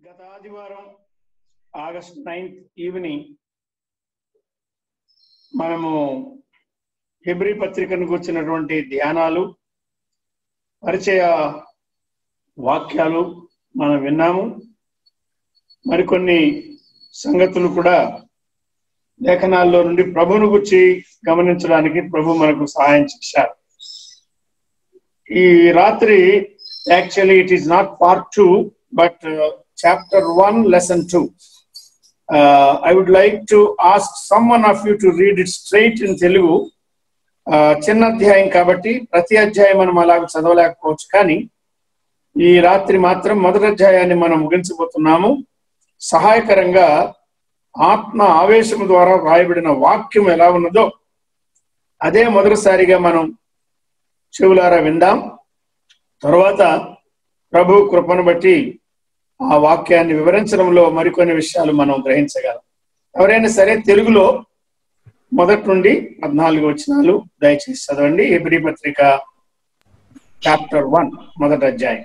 గత ఆదివారం August ninth evening మనము హెబ్రి పత్రికను కూర్చున్నటువంటి ధ్యానాలు పరిచయ వాక్యాలు మనం విన్నాము మరికొన్ని సంగతులు కూడా లేఖనాల్లో నుండి ప్రభువును గురించి గమనించడానికి ప్రభు మనకు సహాయం చేశారు ఈ రాత్రి actually it is not part two but chapter one lesson two I would like to ask some one of you to read it straight in Telugu చిన్న అధ్యాయం కాబట్టి ప్రతి అధ్యాయం మనం అలాగ చదవలేకపోవచ్చు కానీ ఈ రాత్రి మాత్రం మొదటి అధ్యాయాన్ని మనం ముగించబోతున్నాము సహాయకరంగా ఆత్మ ఆవేశం ద్వారా వ్రాయబడిన వాక్యం ఎలా ఉన్నదో అదే మొదటిసారిగా మనం చెవులారా విందాం తర్వాత ప్రభు కృపను బట్టి ఆ వాక్యాన్ని వివరించడంలో మరికొన్ని విషయాలు మనం గ్రహించగలం ఎవరైనా సరే తెలుగులో మొదటి నుండి పద్నాలుగు వచనాలు దయచేసి చదవండి ఎబ్రి పత్రిక చాప్టర్ వన్ మొదటి అధ్యాయం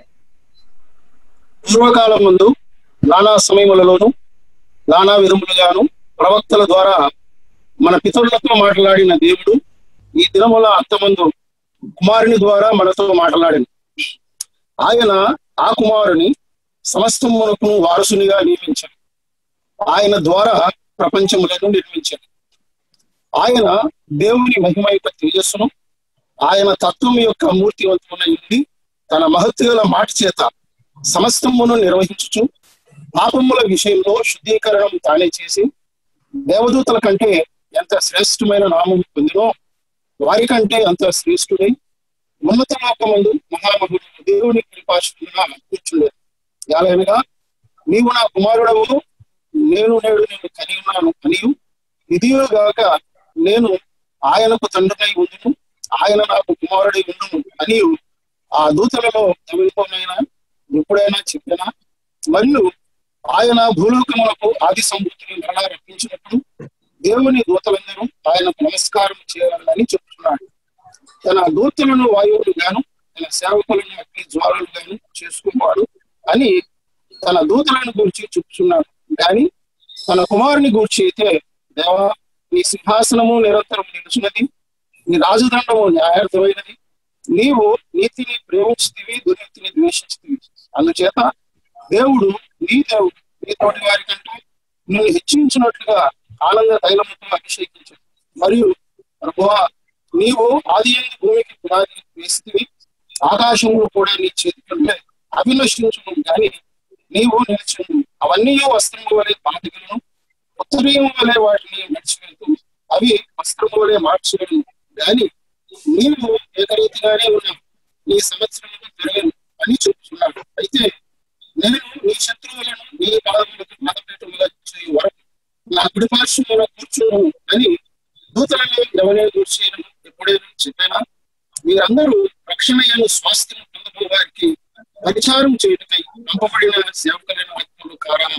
పూర్వకాలం ముందు నానా సమయములలోను నానా విధములుగాను ప్రవక్తల ద్వారా మన పితరులతో మాట్లాడిన దేవుడు ఈ దినముల అంతమందు కుమారుని ద్వారా మనతో మాట్లాడింది ఆయన ఆ కుమారుని సమస్తమునకు వారసునిగా నియమించాడు ఆయన ద్వారా ప్రపంచములను నిర్మించాడు ఆయన దేవుని మహిమ యొక్క తేజస్సును ఆయన తత్వం యొక్క మూర్తివంతమున ఉండి తన మహత్తుగల మాట చేత సమస్తమును నిర్వహించుచు పాపముల విషయంలో శుద్ధీకరణం తానే చేసి దేవదూతల కంటే ఎంత శ్రేష్టమైన నామం పొందినో వారి కంటే అంత శ్రేష్ఠుడై ఉన్నత లోకమందు మహామహుడు దేవుని కృపాశుడుగా కూర్చుండేది ఎలాగనగా నీవు నా కుమారుడవు నేను నేడు నేను కని ఉన్నాను అనియు ఇదిగాక నేను ఆయనకు తండ్రినై ఉండును ఆయన నాకు కుమారుడై ఉండును అనియు ఆ దూతలలో ఎవరితోనైనా ఎప్పుడైనా చెప్పినా మరియు ఆయన భూలోకములకు ఆది సంభూతిని మరలా రప్పించినప్పుడు దేవుని దూతలందరూ ఆయనకు నమస్కారం చేయాలని చెప్తున్నాడు తన దూతలను వాయువులు గాను తన సేవకులను అగ్ని జ్వాలలు గాను చేసుకున్నాడు అని తన దూతలను గురించి చెప్తున్నాడు కానీ తన కుమారుని గురించి అయితే దేవా నీ సింహాసనము నిరంతరం నిలుచున్నది నీ రాజదండము న్యాయార్థమైనది నీవు నీతిని ప్రేమించుతీవి దుర్నీతిని ద్వేషించుతీవి అందుచేత దేవుడు నీ దేవుడు నీ తోటి వారి కంటే నిన్ను హెచ్చించినట్లుగా ఆనంద తైలముతో అభిషేకించాడు మరియు ప్రభువా నీవు ఆది ఎందు భూమికి పునాది వేస్తేవి ఆకాశంలో కూడా నీ చేతి కంటే అభినశించును కానీ నీవు నిలిచును అవన్నీ వస్త్రము వలె పాటికలను ఉత్తరీయం వలె వాటిని నడిచివెళ్తూ అవి వస్త్రము వలె మార్చగలను కానీ నీవు ఏకరీతిగానే ఉన్నావు నీ సంవత్సరములు పెరగను అని చెప్తున్నాడు అయితే నేను నీ శత్రువులను నీ పాదములకు పాదపీఠముగా చేయ వరకు నా కుడిపార్శ్వములో కూర్చున్నాను అని దూతలను ఎవరైనా కూర్చేయను ఎప్పుడైనా చెప్పానా మీరందరూ రక్షణయ్యను స్వాస్థ్యం పొందబో వారికి పరిచారం చేయటకై పంపబడిన సేవకులైన ఆత్మలు కారా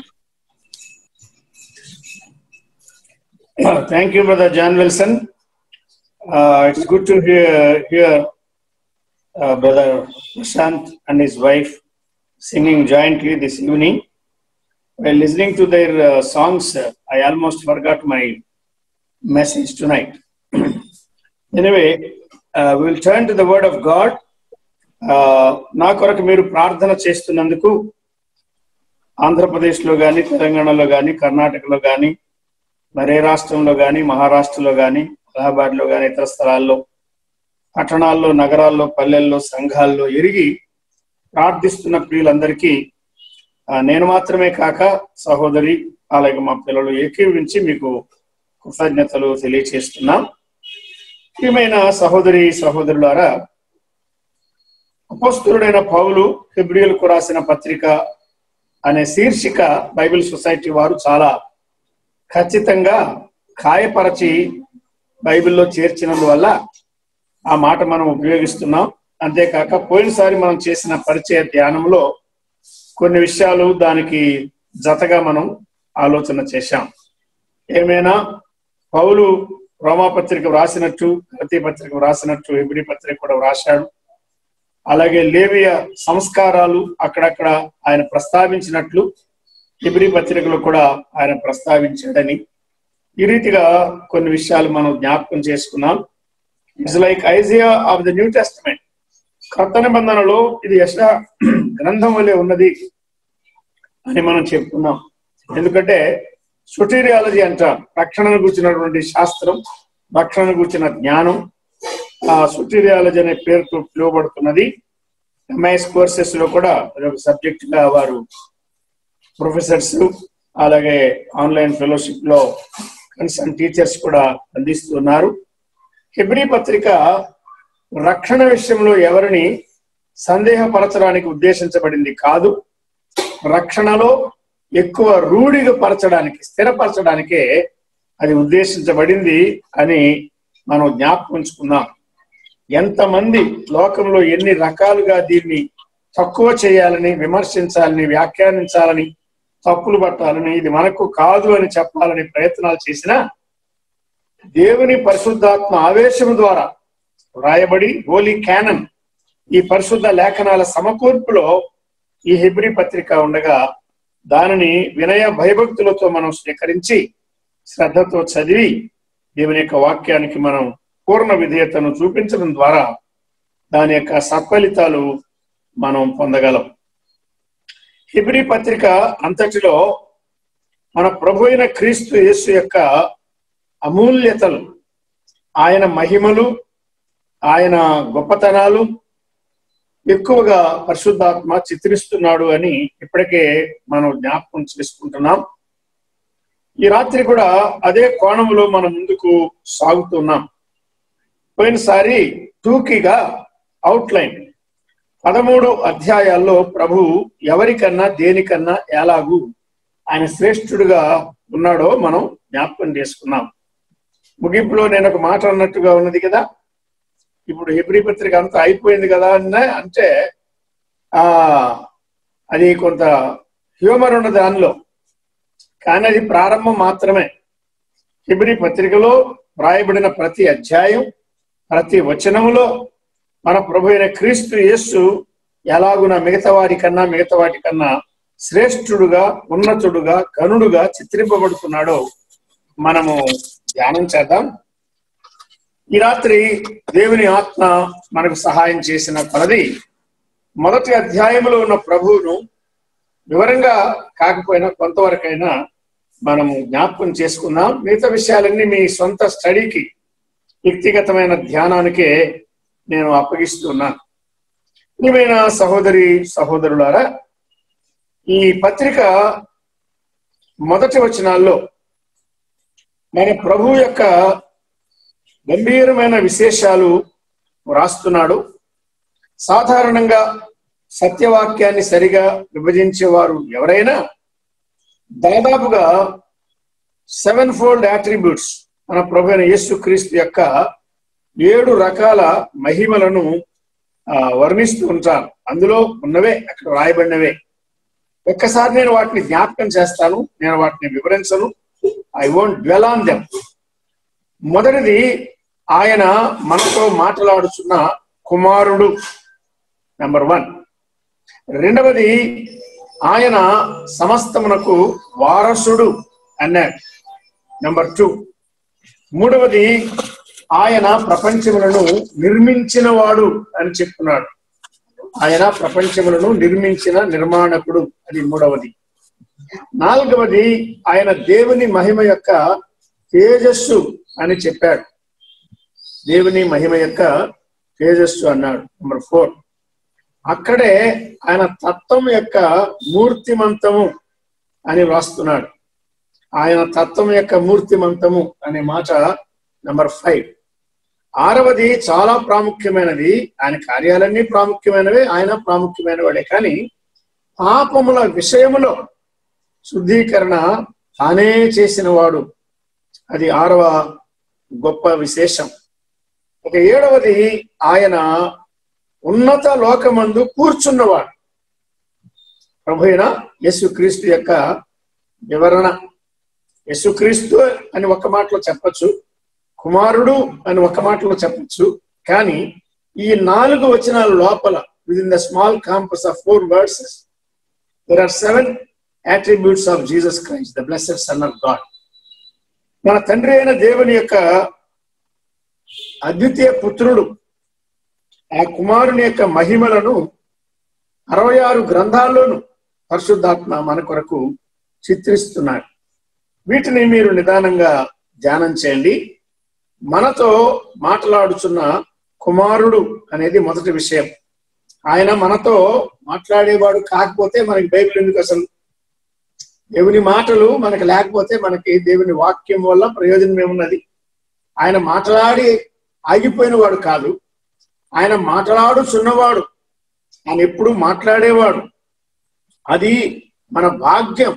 thank you brother John Wilson it's good to hear here brother Prashant and his wife singing jointly this evening. While listening to their uh, songs, uh, I almost forgot my message tonight. anyway, uh, we will turn to the Word of God. నా కొరకు మీరు ప్రార్థన చేస్తున్నందుకు ఆంధ్రప్రదేశ్లో కానీ తెలంగాణలో కానీ కర్ణాటకలో కానీ మరే రాష్ట్రంలో కానీ మహారాష్ట్రలో కానీ అలహాబాద్లో కానీ ఇతర స్థలాల్లో పట్టణాల్లో నగరాల్లో పల్లెల్లో సంఘాల్లో ఎరిగి ప్రార్థిస్తున్న ప్రియులందరికీ నేను మాత్రమే కాక సహోదరి అలాగే మా పిల్లలు ఏకీవించి మీకు కృతజ్ఞతలు తెలియచేస్తున్నాం ప్రియమైన సహోదరి సహోదరులారా అపోస్తుడైన పౌలు ఫిబ్రియల్కు రాసిన పత్రిక అనే శీర్షిక బైబిల్ సొసైటీ వారు చాలా ఖచ్చితంగా ఖాయపరచి బైబిల్లో చేర్చినందువల్ల ఆ మాట మనం ఉపయోగిస్తున్నాం అంతేకాక పోయినసారి మనం చేసిన పరిచయ ధ్యానంలో కొన్ని విషయాలు దానికి జతగా మనం ఆలోచన చేశాం ఏమైనా పౌలు రోమాపత్రిక వ్రాసినట్టు గలతీ పత్రిక వ్రాసినట్టు ఎబిడి పత్రిక కూడా వ్రాశాడు అలాగే లేవియ సంస్కారాలు అక్కడక్కడ ఆయన ప్రస్తావించినట్లు హిబ్రి పత్రికలో కూడా ఆయన ప్రస్తావించాడని ఈ రీతిగా కొన్ని విషయాలు మనం జ్ఞాపకం చేసుకున్నాం it's like Isaiah of the new testament కొత్త నిబంధనలో ఇది యశ గ్రంథం వలె ఉన్నది అని మనం చెప్పుకున్నాం ఎందుకంటే సుటీరియాలజీ అంటాం రక్షణను కూర్చున్నటువంటి శాస్త్రం రక్షణను కూర్చిన జ్ఞానం ఆ సుటీరియాలజీ అనే పేరుతో పిలువబడుతున్నది ఎంఐఎస్ కోర్సెస్ లో కూడా అదొక సబ్జెక్ట్ గా వారు ప్రొఫెసర్స్ అలాగే ఆన్లైన్ ఫెలోషిప్ లో కన్సర్న్ టీచర్స్ కూడా అందిస్తున్నారు హెబ్రి పత్రిక రక్షణ విషయంలో ఎవరిని సందేహపరచడానికి ఉద్దేశించబడింది కాదు రక్షణలో ఎక్కువ రూఢిగా పరచడానికి స్థిరపరచడానికే అది ఉద్దేశించబడింది అని మనం జ్ఞాపకం ఉంచుకుందాం ఎంతమంది లోకంలో ఎన్ని రకాలుగా దీన్ని తక్కువ చేయాలని విమర్శించాలని వ్యాఖ్యానించాలని తప్పులు పట్టాలని ఇది మనకు కాదు అని చెప్పాలని ప్రయత్నాలు చేసినా దేవుని పరిశుద్ధాత్మ ఆవేశం ద్వారా రాయబడి హోలీ క్యానన్ ఈ పరిశుద్ధ లేఖనాల సమకూర్పులో ఈ హెబ్రి పత్రిక ఉండగా దానిని వినయ భయభక్తులతో మనం స్వీకరించి శ్రద్ధతో చదివి దేవుని యొక్క వాక్యానికి మనం పూర్ణ విధేయతను చూపించడం ద్వారా దాని యొక్క సత్ఫలితాలు మనం పొందగలం హిబ్రి పత్రిక అంతటిలో మన ప్రభు అయిన క్రీస్తు యేసు యొక్క అమూల్యతలు ఆయన మహిమలు ఆయన గొప్పతనాలు ఎక్కువగా పరిశుద్ధాత్మ చిత్రిస్తున్నాడు అని ఇప్పటికే మనం జ్ఞాపకం చేసుకుంటున్నాం ఈ రాత్రి కూడా అదే కోణంలో మనం ముందుకు సాగుతున్నాం పోయినసారి టూకీగా అవుట్లైన్ పదమూడు అధ్యాయాల్లో ప్రభు ఎవరికన్నా దేనికన్నా ఎలాగూ ఆయన శ్రేష్ఠుడుగా ఉన్నాడో మనం జ్ఞాపకం చేసుకున్నాం ముగింపులో నేను ఒక మాట అన్నట్టుగా ఉన్నది కదా ఇప్పుడు హెబ్రి పత్రిక అంతా అయిపోయింది కదా అన్న అంటే ఆ అది కొంత హ్యూమర్ ఉన్న దానిలో కానీ అది ప్రారంభం మాత్రమే హెబ్రి పత్రికలో వ్రాయబడిన ప్రతి అధ్యాయం ప్రతి వచనములో మన ప్రభు అయిన క్రీస్తు యేస్సు ఎలాగున మిగతా వారి కన్నా మిగతా వాటి కన్నా శ్రేష్ఠుడుగా ఉన్నతుడుగా గనుడుగా చిత్రింపబడుతున్నాడో మనము ధ్యానం చేద్దాం ఈ రాత్రి దేవుని ఆత్మ మనకు సహాయం చేసిన కొలది మొదటి అధ్యాయంలో ఉన్న ప్రభువును వివరంగా కాకపోయినా కొంతవరకైనా మనము జ్ఞాపకం చేసుకుందాం మిగతా విషయాలన్నీ మీ సొంత స్టడీకి వ్యక్తిగతమైన ధ్యానానికే నేను అప్పగిస్తున్నాను ప్రియమైన సహోదరి సహోదరులారా ఈ పత్రిక మొదటి వచనాల్లో మన ప్రభు యొక్క గంభీరమైన విశేషాలు వ్రాస్తున్నాడు సాధారణంగా సత్యవాక్యాన్ని సరిగా విభజించేవారు ఎవరైనా దాదాపుగా సెవెన్ ఫోల్డ్ యాట్రిబ్యూట్స్ మన ప్రభు అయిన యేసు క్రీస్తు యొక్క ఏడు రకాల మహిమలను వర్ణిస్తూ ఉంటారు అందులో ఉన్నవే అక్కడ రాయబడినవే ఒక్కసారి నేను వాటిని జ్ఞాపకం చేస్తాను నేను వాటిని వివరించను I won't dwell on them మొదటిది ఆయన మనతో మాట్లాడుచున్న కుమారుడు నెంబర్ వన్ రెండవది ఆయన సమస్తమునకు వారసుడు అన్నాడు నెంబర్ టూ మూడవది ఆయన ప్రపంచములను నిర్మించినవాడు అని చెప్తున్నాడు ఆయన ప్రపంచములను నిర్మించిన నిర్మాణకుడు అది మూడవది నాలుగవది ఆయన దేవుని మహిమ యొక్క తేజస్సు అని చెప్పాడు దేవుని మహిమ యొక్క తేజస్సు అన్నాడు నెంబర్ ఫోర్ అక్కడే ఆయన తత్వం యొక్క మూర్తిమంతము అని వ్రాస్తున్నాడు ఆయన తత్వం యొక్క మూర్తిమంతము అనే మాట నెంబర్ ఫైవ్ ఆరవది చాలా ప్రాముఖ్యమైనది ఆయన కార్యాలన్నీ ప్రాముఖ్యమైనవే ఆయన ప్రాముఖ్యమైన వాడే కానీ పాపముల విషయములో శుద్ధీకరణ తానే చేసిన వాడు అది ఆరవ గొప్ప విశేషం ఒక ఏడవది ఆయన ఉన్నత లోకమందు కూర్చున్నవాడు ప్రభు అయిన యేసుక్రీస్తు యొక్క వివరణ యేసుక్రీస్తు అని ఒక మాటలో చెప్పచ్చు కుమారుడు అని ఒక మాటలో చెప్పచ్చు కానీ ఈ నాలుగు వచనాల లోపల within the small compass of four words there are seven attributes of Jesus Christ the blessed son of God మన తండ్రి అయిన దేవుని యొక్క అద్వితీయ పుత్రుడు ఆ కుమారుని యొక్క మహిమలను అరవై ఆరు గ్రంథాల్లోనూ పరిశుద్ధాత్మ మన కొరకు చిత్రిస్తున్నాడు వీటిని మీరు నిదానంగా ధ్యానం చేయండి మనతో మాట్లాడుచున్న కుమారుడు అనేది మొదటి విషయం ఆయన మనతో మాట్లాడేవాడు కాకపోతే మనకి బైబిల్ ఎందుకు అసలు దేవుని మాటలు మనకు లేకపోతే మనకి దేవుని వాక్యం వల్ల ప్రయోజనం ఏమున్నది ఆయన మాట్లాడి ఆగిపోయిన వాడు కాదు ఆయన మాట్లాడుచున్నవాడు ఆయన ఎప్పుడు మాట్లాడేవాడు అది మన భాగ్యం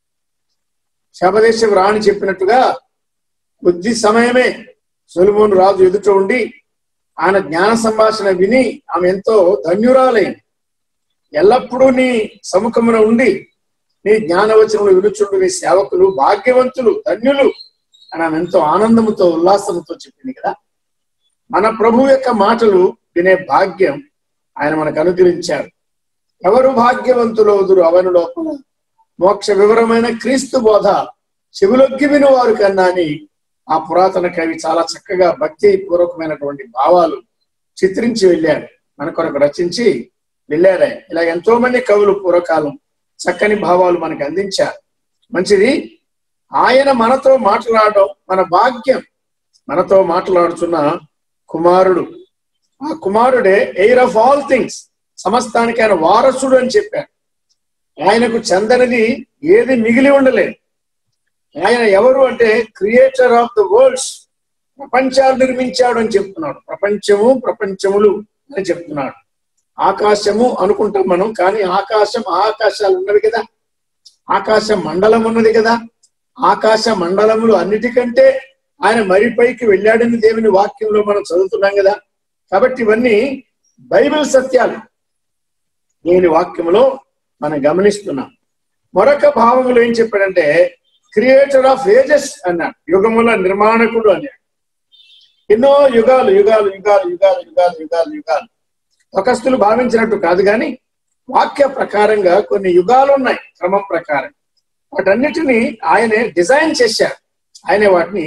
శబదేశం రాని చెప్పినట్టుగా కొద్ది సమయమే సొలుమోను రాజు ఎదుట ఉండి ఆయన జ్ఞాన సంభాషణ విని ఆమె ఎంతో ధన్యురాలైంది ఎల్లప్పుడూ నీ సముఖమున ఉండి నీ జ్ఞానవచనములు వినుచుండు నీ సేవకులు భాగ్యవంతులు ధన్యులు అని ఆమె ఎంతో ఆనందముతో ఉల్లాసంతో చెప్పింది కదా మన ప్రభు యొక్క మాటలు వినే భాగ్యం ఆయన మనకు అనుగ్రహించాడు ఎవరు భాగ్యవంతులవుదురు అవని లోపల మోక్ష వివరమైన క్రీస్తు బోధ చెవులొగ్గి విని వారు కన్నా అని ఆ పురాతన కవి చాలా చక్కగా భక్తి పూర్వకమైనటువంటి భావాలు చిత్రించి వెళ్ళాడు మన కొరకు రచించి వెళ్ళారే ఇలా ఎంతో మంది కవులు పూర్వకాలం చక్కని భావాలు మనకు అందించారు మంచిది ఆయన మనతో మాట్లాడడం మన భాగ్యం మనతో మాట్లాడుతున్న కుమారుడు ఆ కుమారుడే ఎయిర్ ఆఫ్ ఆల్ థింగ్స్ సమస్తానికి ఆయన వారసుడు అని చెప్పారు ఆయనకు చెందనిది ఏది మిగిలి ఉండలేదు ఆయన ఎవరు అంటే క్రియేటర్ ఆఫ్ ద వరల్డ్స్ ప్రపంచాలు నిర్మించాడు అని చెప్తున్నాడు ప్రపంచము ప్రపంచములు అని చెప్తున్నాడు ఆకాశము అనుకుంటాం మనం కానీ ఆకాశం ఆకాశాలు ఉన్నవి కదా ఆకాశ మండలం ఉన్నది కదా ఆకాశ మండలములు అన్నిటికంటే ఆయన మరి పైకి వెళ్ళాడని దేవుని వాక్యంలో మనం చదువుతున్నాం కదా కాబట్టి ఇవన్నీ బైబిల్ సత్యాలు దేవుని వాక్యంలో మనం గమనిస్తున్నాం మరొక భావములు ఏం చెప్పాడంటే క్రియేటర్ ఆఫ్ ఏజెస్ అన్నాడు యుగముల నిర్మాణకుడు అన్నాడు ఎన్నో యుగాలు యుగాలు యుగాలు యుగాలు యుగాలు యుగాలు యుగాలు ఒకస్తులు భావించినట్టు కాదు కానీ వాక్య ప్రకారంగా కొన్ని యుగాలు ఉన్నాయి క్రమం ప్రకారం వాటన్నిటిని ఆయనే డిజైన్ చేశాడు ఆయనే వాటిని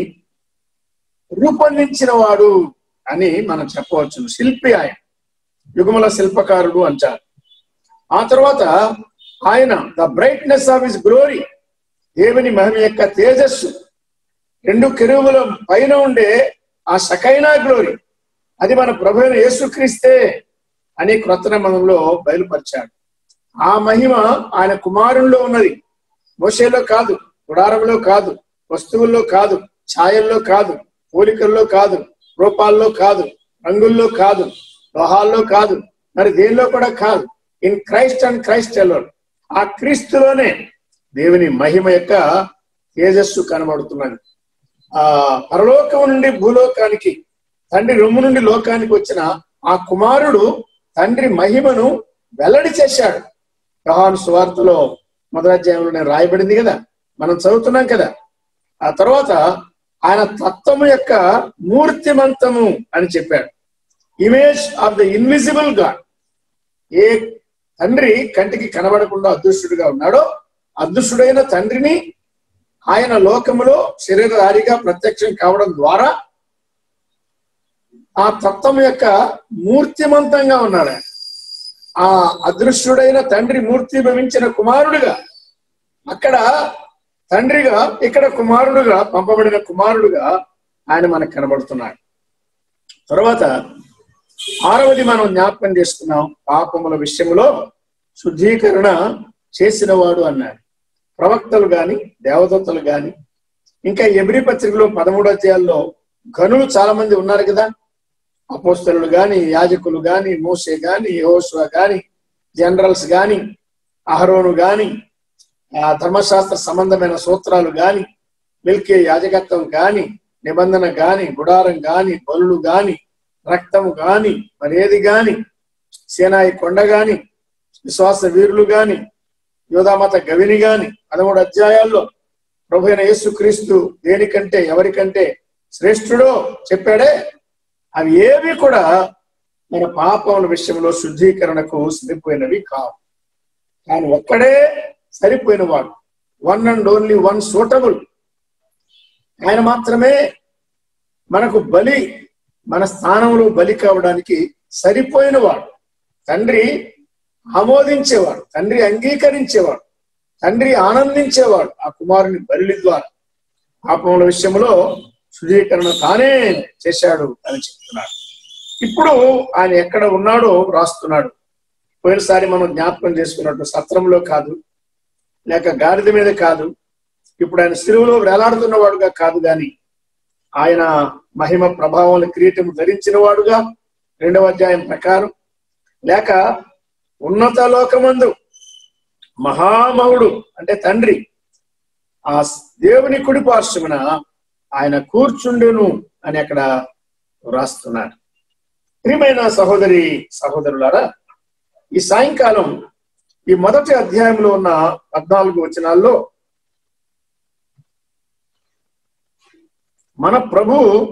రూపొందించిన వాడు అని మనం చెప్పవచ్చు శిల్పి ఆయన యుగముల శిల్పకారుడు అంటారు ఆ తర్వాత ఆయన the brightness of his glory దేవుని మహిమ యొక్క తేజస్సు రెండు కెరువుల పైన ఉండే ఆ సకైనా గ్లోరీ అది మన ప్రభు అయిన యేసుక్రీస్తే అని క్రొత్త నిబంధనలో బయలుపరిచాడు ఆ మహిమ ఆయన కుమారుల్లో ఉన్నది మోషేలో కాదు గుడారంలో కాదు వస్తువుల్లో కాదు ఛాయల్లో కాదు పోలికల్లో కాదు రూపాల్లో కాదు రంగుల్లో కాదు లోహాల్లో కాదు మరి దేనిలో కూడా కాదు in Christ and Christ alone ఆ క్రీస్తులోనే దేవుని మహిమ యొక్క తేజస్సు కనబడుతున్నది ఆ పరలోకం నుండి భూలోకానికి తండ్రి రొమ్ము నుండి లోకానికి వచ్చిన ఆ కుమారుడు తండ్రి మహిమను వెల్లడి చేశాడు యోహాను సువార్తలో మొదలధ్యాయంలో నేను రాయబడింది కదా మనం చదువుతున్నాం కదా ఆ తర్వాత ఆయన తత్వము యొక్క మూర్తిమంతము అని చెప్పాడు image of the invisible God ఏ తండ్రి కంటికి కనబడకుండా అదృష్టుడిగా ఉన్నాడో అదృష్టుడైన తండ్రిని ఆయన లోకములో శరీరధారిగా ప్రత్యక్షం కావడం ద్వారా ఆ తత్వం యొక్క మూర్తిమంతంగా ఉన్నాడు ఆయన ఆ అదృశ్యుడైన తండ్రి మూర్తి భవించిన కుమారుడుగా అక్కడ తండ్రిగా ఇక్కడ కుమారుడుగా పంపబడిన కుమారుడుగా ఆయన మనకు కనబడుతున్నాడు తర్వాత ఆరవది మనం జ్ఞాపకం చేసుకున్నాం పాపముల విషయంలో శుద్ధీకరణ చేసిన వాడు అన్నాడు ప్రవక్తలు గాని దేవదత్తలు గాని ఇంకా ఎబ్రి పత్రికలో పదమూడు అధ్యాయాల్లో గనులు చాలా మంది ఉన్నారు కదా అపోస్తలుడు గాని యాజకులు గాని మోసే గాని యహోషువ గాని జనరల్స్ గాని అహరోను గాని ఆ ధర్మశాస్త్ర సంబంధమైన సూత్రాలు గాని మిల్కే యాజకత్వం గాని నిబంధన గాని గుడారం గాని బలులు గాని రక్తము గాని మరేది గాని సేనాయి కొండ గాని విశ్వాస వీరులు గాని యోధామత గవిని గాని పదమూడు అధ్యాయాల్లో ప్రభు అయిన యేసుక్రీస్తు దేనికంటే ఎవరికంటే శ్రేష్ఠుడో చెప్పాడే అవి ఏవి కూడా మన పాపముల విషయంలో శుద్ధీకరణకు సరిపోయినవి కావు కానీ ఒక్కడే సరిపోయినవాడు one and only one suitable ఆయన మాత్రమే మనకు బలి మన స్థానంలో బలి కావడానికి సరిపోయినవాడు తండ్రి ఆమోదించేవాడు తండ్రి అంగీకరించేవాడు తండ్రి ఆనందించేవాడు ఆ కుమారుని బలి ద్వారా పాపముల విషయంలో శుద్ధీకరణ తానే చేశాడు అని చెప్తున్నాడు ఇప్పుడు ఆయన ఎక్కడ ఉన్నాడో రాస్తున్నాడు పోయినసారి మనం జ్ఞాపకం చేసుకున్నట్టు సత్రంలో కాదు లేక గాడిద మీద కాదు ఇప్పుడు ఆయన సిలువలో వేలాడుతున్నవాడుగా కాదు గాని ఆయన మహిమ ప్రభావం కిరీటం ధరించిన వాడుగా రెండవ అధ్యాయం ప్రకారం లేక ఉన్నత లోకమందు మహామహుడు అంటే తండ్రి ఆ దేవుని కుడి పార్శ్వమున ఆయన కూర్చుండును అని అక్కడ రాస్తున్నాడు ప్రియమైన సహోదరి సహోదరులారా ఈ సాయంకాలం ఈ మొదటి అధ్యాయంలో ఉన్న పద్నాలుగు వచనాల్లో మన ప్రభు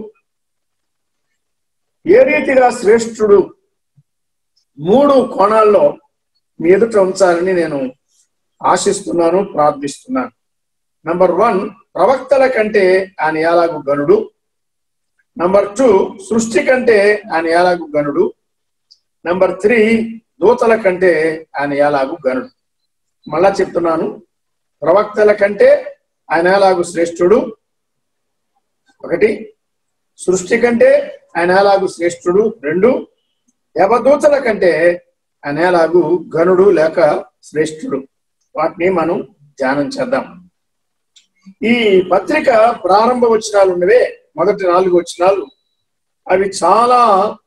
ఏ రీతిగా శ్రేష్ఠుడు మూడు కోణాల్లో మీ ఎదుట ఉంచాలని నేను ఆశిస్తున్నాను ప్రార్థిస్తున్నాను నంబర్ వన్ ప్రవక్తల కంటే ఆయన ఎలాగు గనుడు నంబర్ టూ సృష్టి కంటే ఆయన ఎలాగు గనుడు నంబర్ త్రీ దూతల కంటే ఆయన ఎలాగు గనుడు మళ్ళా చెప్తున్నాను ప్రవక్తల కంటే ఆయన ఎలాగు శ్రేష్ఠుడు ఒకటి సృష్టి కంటే ఆయన ఎలాగు శ్రేష్ఠుడు రెండు యవదూతల కంటే ఆయన ఎలాగు గనుడు లేక శ్రేష్ఠుడు వాటిని మనం ధ్యానం చేద్దాం ఈ పత్రిక ప్రారంభ వచనాలు ఉన్నవే మొదటి నాలుగు వచనాలు అవి చాలా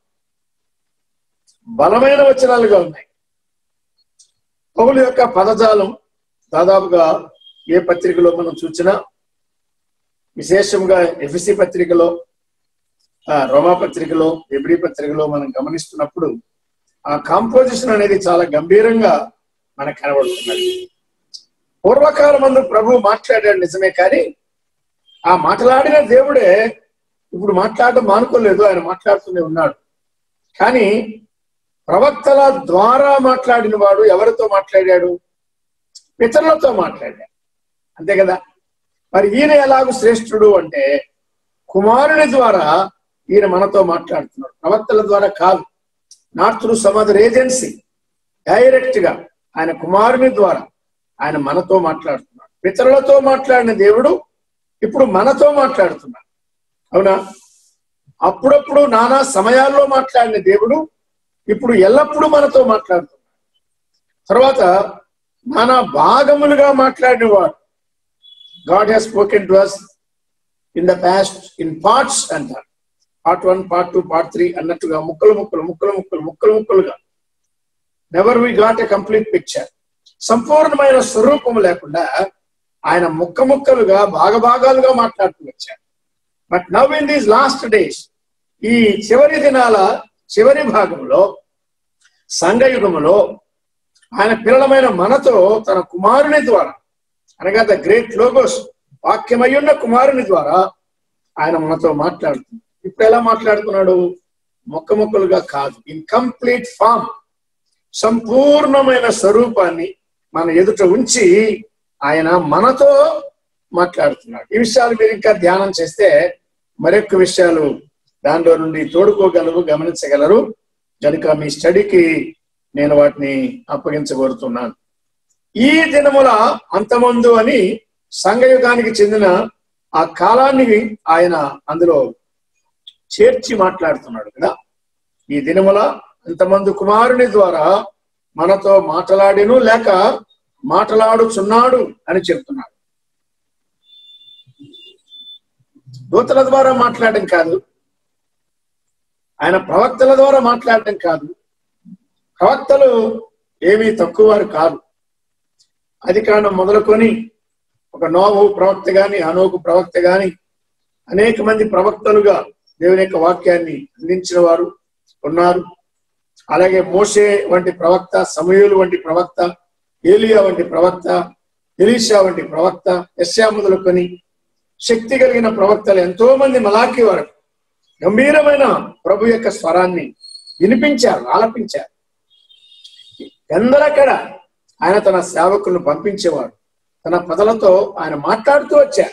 బలమైన వచనాలుగా ఉన్నాయి పౌలు యొక్క పదజాలం దాదాపుగా ఏ పత్రికలో మనం చూసినా విశేషంగా ఎఫ్సి పత్రికలో ఆ, రోమా పత్రికలో ఎబ్రి పత్రికలో మనం గమనిస్తున్నప్పుడు ఆ కాంపోజిషన్ అనేది చాలా గంభీరంగా మనకు కనబడుతున్నది పూర్వకాలం మందు ప్రభు మాట్లాడాడు నిజమే కానీ ఆ మాట్లాడిన దేవుడే ఇప్పుడు మాట్లాడడం మానుకోలేదు ఆయన మాట్లాడుతూనే ఉన్నాడు కానీ ప్రవక్తల ద్వారా మాట్లాడిన వాడు ఎవరితో మాట్లాడాడు పితరులతో మాట్లాడాడు అంతే కదా మరి ఈయన ఎలాగూ శ్రేష్ఠుడు అంటే కుమారుని ద్వారా ఈయన మనతో మాట్లాడుతున్నాడు ప్రవక్తల ద్వారా కాదు not through some other agency direct గా ఆయన కుమారుని ద్వారా ఆయన మనతో మాట్లాడుతున్నాడు పితరులతో మాట్లాడిన దేవుడు ఇప్పుడు మనతో మాట్లాడుతున్నాడు అవునా అప్పుడప్పుడు నానా సమయాల్లో మాట్లాడిన దేవుడు ఇప్పుడు ఎల్లప్పుడూ మనతో మాట్లాడుతున్నాడు తర్వాత నానా భాగములుగా మాట్లాడినవాడు God has spoken to us in the past in parts అంటారు part one part two part three అన్నట్టుగా ముక్కలు ముక్కలు ముక్కలు ముక్కలు ముక్కలు ముక్కలుగా never we got a complete picture సంపూర్ణమైన స్వరూపం లేకుండా ఆయన ముక్క ముక్కలుగా భాగభాగాలుగా మాట్లాడుతూ వచ్చారు but now in these last days ఈ చివరి దినాల చివరి భాగంలో సంఘయుగములో ఆయన పిల్లలమైన మనతో తన కుమారుని ద్వారా అనగా ద గ్రేట్ లోగోస్ వాక్యమయ్యున్న కుమారుని ద్వారా ఆయన మనతో మాట్లాడుతుంది ఇప్పుడు ఎలా మాట్లాడుతున్నాడు మొక్క మొక్కలుగా కాదు ఇన్ కంప్లీట్ ఫామ్ సంపూర్ణమైన స్వరూపాన్ని మన ఎదుట ఉంచి ఆయన మనతో మాట్లాడుతున్నాడు ఈ విషయాలు మీరు ఇంకా ధ్యానం చేస్తే మరొక విషయాలు దానిలో నుండి తోడుకోగలరు గమనించగలరు కనుక మీ స్టడీకి నేను వాటిని అప్పగించబోతున్నాను ఈ దినముల అంతమందు అని సంఘయుగానికి చెందిన ఆ కాలాన్ని ఆయన అందులో చేర్చి మాట్లాడుతున్నాడు కదా ఈ దినముల అంతమంది కుమారుని ద్వారా మనతో మాట్లాడిను లేక మాట్లాడుచున్నాడు అని చెప్తున్నాడు దూతల ద్వారా మాట్లాడడం కాదు ఆయన ప్రవక్తల ద్వారా మాట్లాడటం కాదు ప్రవక్తలు ఏమీ తక్కువ వారు కాదు అధికారం మొదలుకొని ఒక నోవు ప్రవక్త గాని అనోకు ప్రవక్త గాని అనేక మంది ప్రవక్తలుగా దేవుని యొక్క వాక్యాన్ని అందించిన వారు ఉన్నారు అలాగే మోషే వంటి ప్రవక్త సమయులు వంటి ప్రవక్త ఏలియా వంటి ప్రవక్త ఎలీషా వంటి ప్రవక్త యశ్యా మొదలుకొని శక్తి కలిగిన ప్రవక్తలు ఎంతో మంది మలాకి వరకు గంభీరమైన ప్రభు యొక్క స్వరాన్ని వినిపించారు ఆలపించారు ఎందరక్కడ ఆయన తన సేవకులను పంపించేవాడు తన ప్రజలతో ఆయన మాట్లాడుతూ వచ్చారు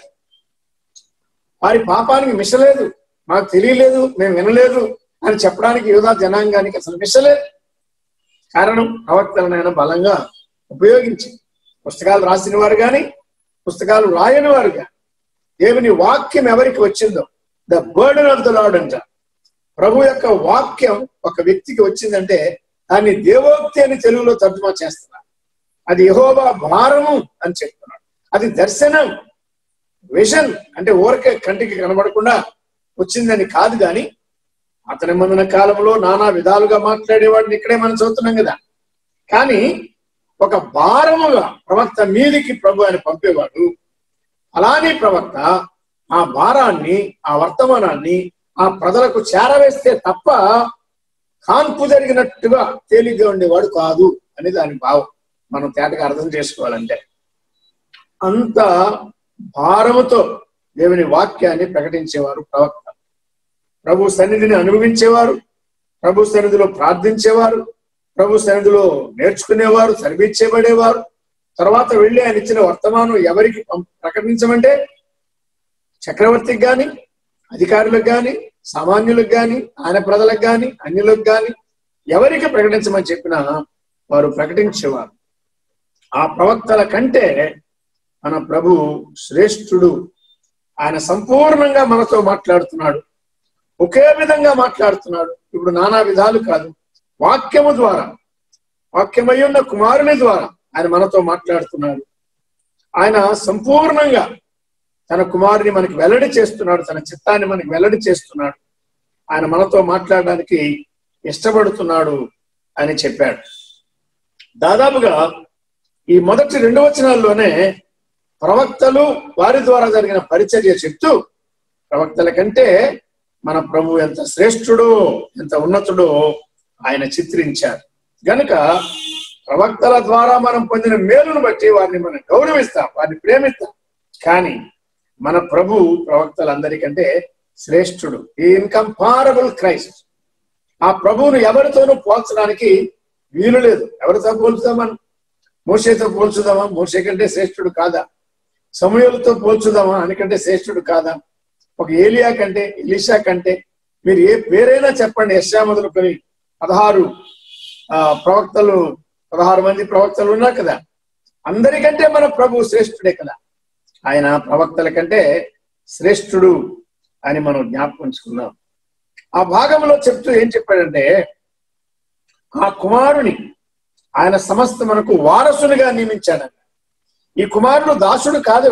వారి పాపానికి మిషలేదు మాకు తెలియలేదు మేము వినలేదు అని చెప్పడానికి యోధా జనాంగానికి అసలు మిషలేదు కారణం ప్రవక్తలను ఆయన బలంగా ఉపయోగించి పుస్తకాలు రాసిన వారు కానీ పుస్తకాలు రాయని వారు కానీ దేవుని వాక్యం ఎవరికి వచ్చిందో the burden of the Lord అంట ప్రభు యొక్క వాక్యం ఒక వ్యక్తికి వచ్చిందంటే దాన్ని దేవోక్తి అని తెలుగులో తర్జుమా చేస్తున్నారు అది యహోవా భారము అని చెప్తున్నాడు అది దర్శనం విజన్ అంటే ఊరకే కంటికి కనబడకుండా వచ్చిందని కాదు గాని అతని మందిన కాలంలో నానా విధాలుగా మాట్లాడేవాడిని ఇక్కడే మనం చదువుతున్నాం కదా కానీ ఒక భారముగా ప్రవక్త మీదికి ప్రభు ఆయన పంపేవాడు అలానే ప్రవక్త ఆ భారాన్ని ఆ వర్తమానాన్ని ఆ ప్రజలకు చేరవేస్తే తప్ప కాన్పు జరిగినట్టుగా తేలిగ్గా ఉండేవాడు కాదు అని దాని భావం మనం తేటగా అర్థం చేసుకోవాలంటే అంత భారముతో దేవుని వాక్యాన్ని ప్రకటించేవారు ప్రవక్త ప్రభు సన్నిధిని అనుభవించేవారు ప్రభు సన్నిధిలో ప్రార్థించేవారు ప్రభు సన్నిధిలో నేర్చుకునేవారు సరిపించేబడేవారు తర్వాత వెళ్ళి ఆయన ఇచ్చిన వర్తమానం ఎవరికి పం- ప్రకటించమంటే చక్రవర్తికి గాని అధికారులకు గాని సామాన్యులకు గాని ఆయన ప్రజలకు గాని అన్యులకు గాని ఎవరికి ప్రకటించమని చెప్పినా వారు ప్రకటించేవారు ఆ ప్రవక్తల కంటే మన ప్రభు శ్రేష్ఠుడు ఆయన సంపూర్ణంగా మనతో మాట్లాడుతున్నాడు ఒకే విధంగా మాట్లాడుతున్నాడు ఇప్పుడు నానా విధాలు కాదు వాక్యము ద్వారా వాక్యమై ఉన్న కుమారుని ద్వారా ఆయన మనతో మాట్లాడుతున్నాడు ఆయన సంపూర్ణంగా తన కుమారుని మనకి వెల్లడి చేస్తున్నాడు తన చిత్తాన్ని మనకి వెల్లడి చేస్తున్నాడు ఆయన మనతో మాట్లాడడానికి ఇష్టపడుతున్నాడు అని చెప్పాడు దాదాపుగా ఈ మొదటి రెండు వచనాల్లోనే ప్రవక్తలు వారి ద్వారా జరిగిన పరిచర్య చెప్తూ ప్రవక్తల కంటే మన ప్రభు ఎంత శ్రేష్ఠుడో ఎంత ఉన్నతుడో ఆయన చిత్రించారు గనుక ప్రవక్తల ద్వారా మనం పొందిన మేలును బట్టి వారిని మనం గౌరవిస్తాం వారిని ప్రేమిస్తాం కానీ మన ప్రభు ప్రవక్తలందరికంటే శ్రేష్ఠుడు ఇన్కంపారబుల్ క్రైస్ట్ ఆ ప్రభువును ఎవరితోనూ పోల్చడానికి వీలు లేదు ఎవరితో పోల్చుదాం మనం మోషేతో పోల్చుదామా మోషే కంటే శ్రేష్ఠుడు కాదా సమూహలతో పోల్చుదామా అనికంటే శ్రేష్ఠుడు కాదా ఒక ఏలియా కంటే ఎలిషా కంటే మీరు ఏ పేరైనా చెప్పండి యశా మొదలుకొని పదహారు ఆ ప్రవక్తలు పదహారు మంది ప్రవక్తలు ఉన్నారు కదా అందరికంటే మన ప్రభు శ్రేష్ఠుడే కదా ఆయన ప్రవక్తల కంటే శ్రేష్ఠుడు అని మనం జ్ఞాపకంచుకున్నాం ఆ భాగంలో చెప్తూ ఏం చెప్పాడంటే ఆ కుమారుని ఆయన సమస్త మనకు వారసునిగా నియమించాడట ఈ కుమారుడు దాసుడు కాదు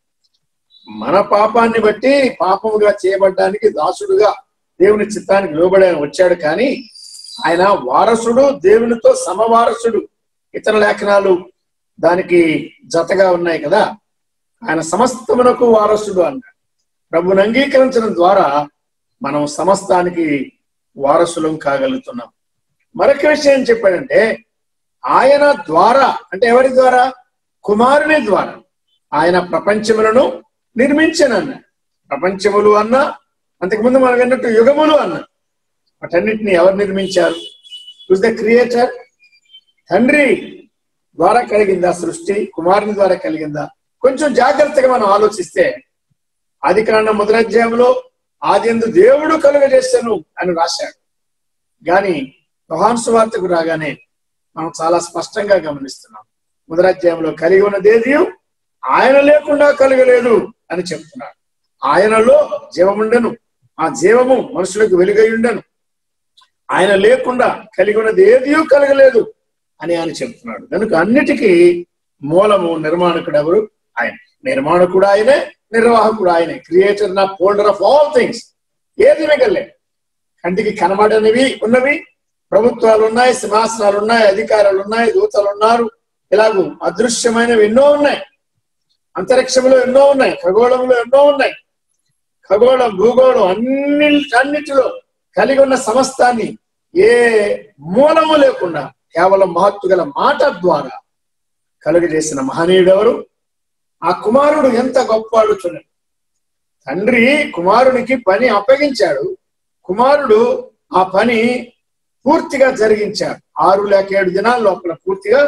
మన పాపాన్ని బట్టి పాపముగా చేయబడ్డానికి దాసుడుగా దేవుని చిత్తానికి లోబడి ఆయన వచ్చాడు కానీ ఆయన వారసుడు దేవునితో సమవారసుడు ఇతర లేఖనాలు దానికి జతగా ఉన్నాయి కదా ఆయన సమస్తమునకు వారసుడు అన్నాడు ప్రభుని అంగీకరించడం ద్వారా మనం సమస్తానికి వారసులం కాగలుగుతున్నాం మరొక విషయం ఏం చెప్పాడంటే ఆయన ద్వారా అంటే ఎవరి ద్వారా కుమారుని ద్వారా ఆయన ప్రపంచములను నిర్మించనన్న ప్రపంచములు అన్నా అంతకుముందు మనం విన్నట్టు యుగములు అన్నా వాటన్నిటిని ఎవరు నిర్మించారు చూస్ ద క్రియేటర్ తండ్రి ద్వారా కలిగిందా సృష్టి కుమారుని ద్వారా కలిగిందా కొంచెం జాగ్రత్తగా మనం ఆలోచిస్తే ఆది కాండం మొదలధ్యాయంలో ఆదిందు దేవుడు కలుగజేశాను అని రాశాడు గాని యోహాను సువార్తకు రాగానే మనం చాలా స్పష్టంగా గమనిస్తున్నాం మొదలధ్యాయంలో కలిగి ఉన్నదేది ఆయన లేకుండా కలగలేదు అని చెప్తున్నాడు ఆయనలో జీవముండెను ఆ జీవము మనుషులకు వెలుగై ఉండను ఆయన లేకుండా కలిగి ఉన్నది ఏది కలగలేదు అని ఆయన చెప్తున్నాడు కనుక అన్నిటికీ మూలము నిర్మాణకుడు ఎవరు ఆయన నిర్మాణకుడు ఆయనే నిర్వాహకుడు ఆయనే క్రియేటర్ నా హోల్డర్ ఆఫ్ ఆల్ థింగ్స్ ఏది మిగలలేదు కంటికి కనబడనివి ఉన్నవి ప్రభుత్వాలు ఉన్నాయి సింహాసనాలు ఉన్నాయి అధికారులు ఉన్నాయి దూతలు ఉన్నారు ఇలాగూ అదృశ్యమైనవి ఎన్నో ఉన్నాయి అంతరిక్షంలో ఎన్నో ఉన్నాయి ఖగోళంలో ఎన్నో ఉన్నాయి ఖగోళం భూగోళం అన్ని అన్నిటిలో కలిగి ఉన్న సమస్తాన్ని ఏ మూలము లేకుండా కేవలం మహత్తు గల మాట ద్వారా కలుగజేసిన మహనీయుడు ఎవరు ఆ కుమారుడు ఎంత గొప్పవాడు చూడండి తండ్రి కుమారునికి పని అప్పగించాడు కుమారుడు ఆ పని పూర్తిగా జరిగించాడు ఆరు లేక ఏడు దినాల లోపల పూర్తిగా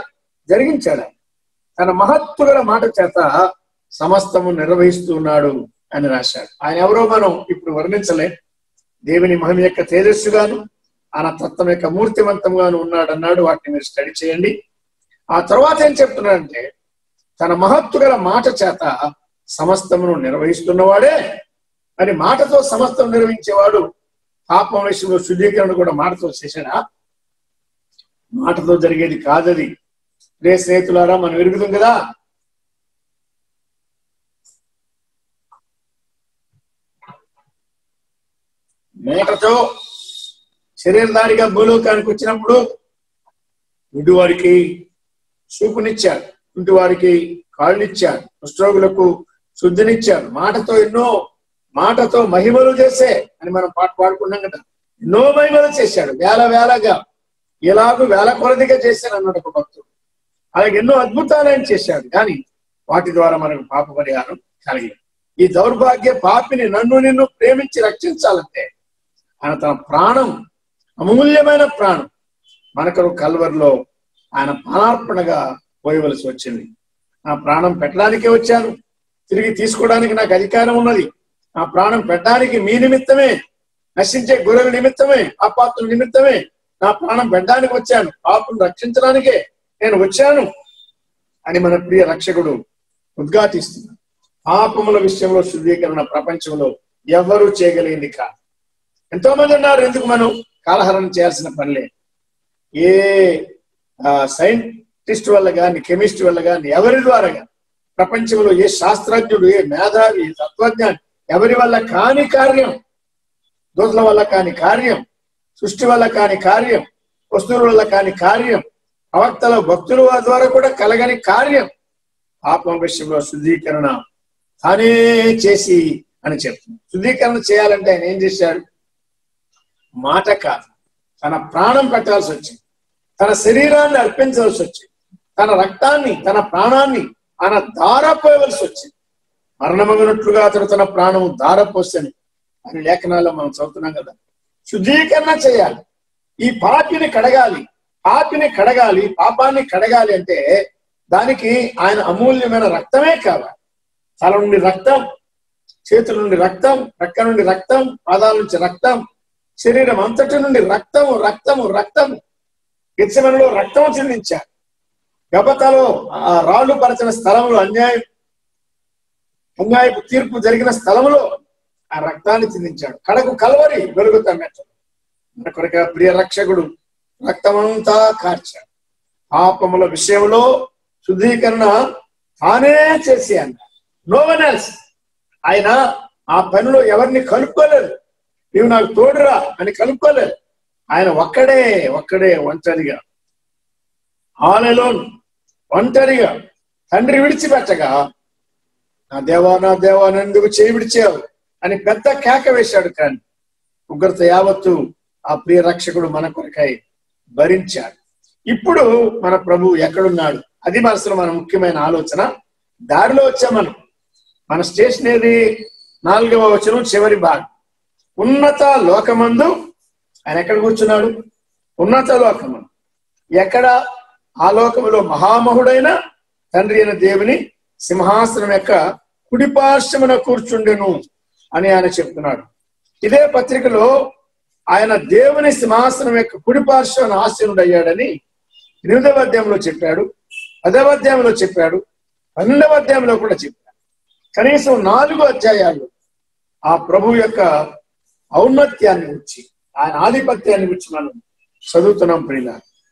జరిగించాడు ఆయన. తన మహత్తుగల మాట చేత సమస్తము నిర్వహిస్తున్నాడు అని రాశాడు ఆయన ఎవరో మనం ఇప్పుడు వర్ణించలే దేవుని మహిమ యొక్క తేజస్సుగాను ఆయన తత్వం యొక్క మూర్తివంతంగాను ఉన్నాడు అన్నాడు వాటిని మీరు స్టడీ చేయండి ఆ తర్వాత ఏం చెప్తున్నాడంటే తన మహత్తు గల మాట చేత సమస్తమును నిర్వహిస్తున్నవాడే అని మాటతో సమస్తం నిర్వహించేవాడు పాపం విషయంలో శుద్ధీకరణ కూడా మాటతో చేశాడా మాటతో జరిగేది కాదది రే స్నేహితులారా మనం ఎరుగుతాం కదా మేకతో శరీరధారిగా భూలోకానికి వచ్చినప్పుడు గుడ్డివారికి చూపునిచ్చాడు ఇంటివారికి కాళ్ళిచ్చాడు కుష్ఠరోగులకు శుద్ధినిచ్చాడు మాటతో ఎన్నో మాటతో మహిమలు చేసే అని మనం పాట పాడుకున్నాం కదా ఎన్నో మహిమలు చేశాడు వేల వేలగా ఎలాగూ వేల కొలదిగా చేశాడు అన్నాడు ఒక భక్తుడు అలాగే ఎన్నో అద్భుతాలు ఆయన చేశాడు కానీ వాటి ద్వారా మనకు పాప పరిహారం కలిగింది ఈ దౌర్భాగ్య పాపిని నన్ను నిన్ను ప్రేమించి రక్షించాలంటే ఆయన తన ప్రాణం అమూల్యమైన ప్రాణం మనకు కల్వరిలో ఆయన ప్రాణార్పణగా పోయవలసి వచ్చింది ఆ ప్రాణం పెట్టడానికే వచ్చాను తిరిగి తీసుకోవడానికి నాకు అధికారం ఉన్నది ఆ ప్రాణం పెట్టడానికి మీ నిమిత్తమే నశించే గొర్రెల నిమిత్తమే ఆ పాత్ర నిమిత్తమే నా ప్రాణం పెట్టడానికి వచ్చాను పాపను రక్షించడానికే నేను వచ్చాను అని మన ప్రియ రక్షకుడు ఉద్ఘాటిస్తున్నాడు పాపముల విషయంలో శుద్ధీకరణ ప్రపంచంలో ఎవరు చేయగలిగింది కాదు ఎంతో మంది ఉన్నారు ఎందుకు మనం కాలహరణ చేయాల్సిన పనిలే ఏ సైంటిస్ట్ వల్ల కానీ కెమిస్ట్ వల్ల కానీ ఎవరి ద్వారా కానీ ప్రపంచంలో ఏ శాస్త్రజ్ఞుడు ఏ మేధావి ఏ తత్వజ్ఞాని ఎవరి వల్ల కాని కార్యం దూతల వల్ల కాని కార్యం సృష్టి వల్ల కాని కార్యం వస్తువుల వల్ల కాని కార్యం ప్రవక్తల భక్తుల ద్వారా కూడా కలగని కార్యం పాపం విషయంలో శుద్ధీకరణ తానే చేసి అని చెప్తుంది శుద్ధీకరణ చేయాలంటే ఆయన ఏం చేశాడు మాట కాదు తన ప్రాణం పెట్టాల్సి వచ్చింది తన శరీరాన్ని అర్పించవలసి వచ్చింది తన రక్తాన్ని తన ప్రాణాన్ని ఆయన దారపోయవలసి వచ్చింది మరణమగినట్లుగా అతడు తన ప్రాణం దారపోసని అని లేఖనాల్లో మనం చదువుతున్నాం కదా శుద్ధీకరణ చేయాలి ఈ పాపిని కడగాలి పాపిని కడగాలి పాపాన్ని కడగాలి అంటే దానికి ఆయన అమూల్యమైన రక్తమే కావాలి తల నుండి రక్తం చేతుల నుండి రక్తం రెక్క నుండి రక్తం పాదాల నుంచి రక్తం శరీరం అంతటి నుండి రక్తము రక్తము రక్తము గెచ్చమనలో రక్తము చెందించారు గబతలో ఆ రాళ్లు పరచిన స్థలంలో అన్యాయం అన్యాయపు తీర్పు జరిగిన స్థలంలో ఆ రక్తాన్ని చిందించాడు కడకు కలవరి వెలుగుతామెట్టు మన కొరక ప్రియ రక్షకుడు రక్తమంతా కార్చాడు పాపముల విషయంలో శుద్ధీకరణ తానే చేసి అన్నాడు నో వన్ ఎల్స్ ఆయన ఆ పనిలో ఎవరిని కలుపుకోలేదు నీవు నాకు తోడురా అని కలుపుకోలేదు ఆయన ఒక్కడే ఒక్కడే ఒంటరిగా ఆలలోను ఒంటరిగా తండ్రి విడిచిపెట్టగా నా దేవా నా దేవా ఎందుకు చేయి విడిచావు అని పెద్ద కేక వేశాడు కానీ ఉగ్రత యావత్తు ఆ ప్రియ రక్షకుడు మన కొరకై భరించాడు ఇప్పుడు మన ప్రభు ఎక్కడున్నాడు అది మనసులో మన ముఖ్యమైన ఆలోచన దారిలో వచ్చా మనం మన స్టేషన్ ఏది నాలుగవ వచనం చివరి భాగం ఉన్నత లోకమందు ఆయన ఎక్కడ కూర్చున్నాడు ఉన్నత లోకమందు ఎక్కడ ఆ లోకములో మహామహుడైన తండ్రి అయిన దేవుని సింహాసనం యొక్క కుడిపార్శ్వమున కూర్చుండెను అని ఆయన చెప్తున్నాడు ఇదే పత్రికలో ఆయన దేవుని సింహాసనం యొక్క కుడిపార్శ్వన ఆశీనుడు అయ్యాడని ఎనిమిదవ అధ్యాయంలో చెప్పాడు పదవ అధ్యాయంలో చెప్పాడు పన్నెండవ అధ్యాయంలో కూడా చెప్పాడు కనీసం నాలుగు అధ్యాయాలు ఆ ప్రభు యొక్క ఔన్నత్యాన్ని గురించి ఆయన ఆధిపత్యాన్ని గురించి మనం చదువుతున్నాం ప్రియుల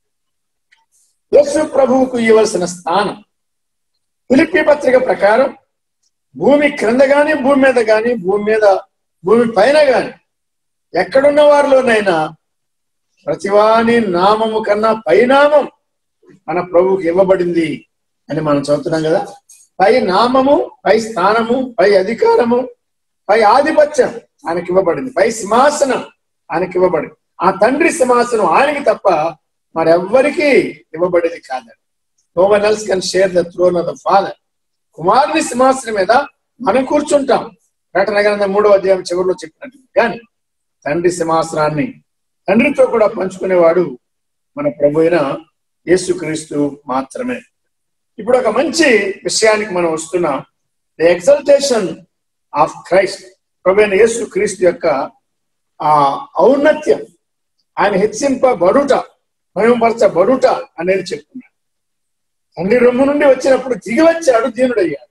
యేసు ప్రభువుకు ఇవ్వవలసిన స్థానం ఫిలిప్పి పత్రిక ప్రకారం భూమి క్రింద గాని భూమి మీద గాని భూమి మీద భూమి పైన గాని ఎక్కడున్న వారిలోనైనా ప్రతివాని నామము కన్నా పైనామం మన ప్రభువుకి ఇవ్వబడింది అని మనం చదువుతున్నాం కదా పై నామము పై స్థానము పై అధికారము పై ఆధిపత్యం ఆయనకి ఇవ్వబడింది పై సింహాసనం ఆయనకి ఇవ్వబడింది ఆ తండ్రి సింహాసనం ఆయనకి తప్ప మరెవ్వరికి ఇవ్వబడేది కాదండి no one else can share the throne of the Father కుమారుని సింహాసనం మీద మనం కూర్చుంటాం ప్రకటన గ్రంథం మూడవ అధ్యాయం చివరిలో చెప్పినట్టు కానీ తండ్రి సింహాసనాన్ని తండ్రితో కూడా పంచుకునేవాడు మన ప్రభు అయిన యేసుక్రీస్తు మాత్రమే ఇప్పుడు ఒక మంచి విషయానికి మనం వస్తున్నాం ది ఎగ్జల్టేషన్ ఆఫ్ క్రైస్ట్ ప్రభైన యేసు క్రీస్తు యొక్క ఆ ఔన్నత్యం ఆయన హెచ్చింపబడుట భయంపరచబడుట అనేది చెప్తున్నాడు తండ్రి రొమ్ము నుండి వచ్చినప్పుడు దిగి వచ్చాడు దీనుడయ్యాడు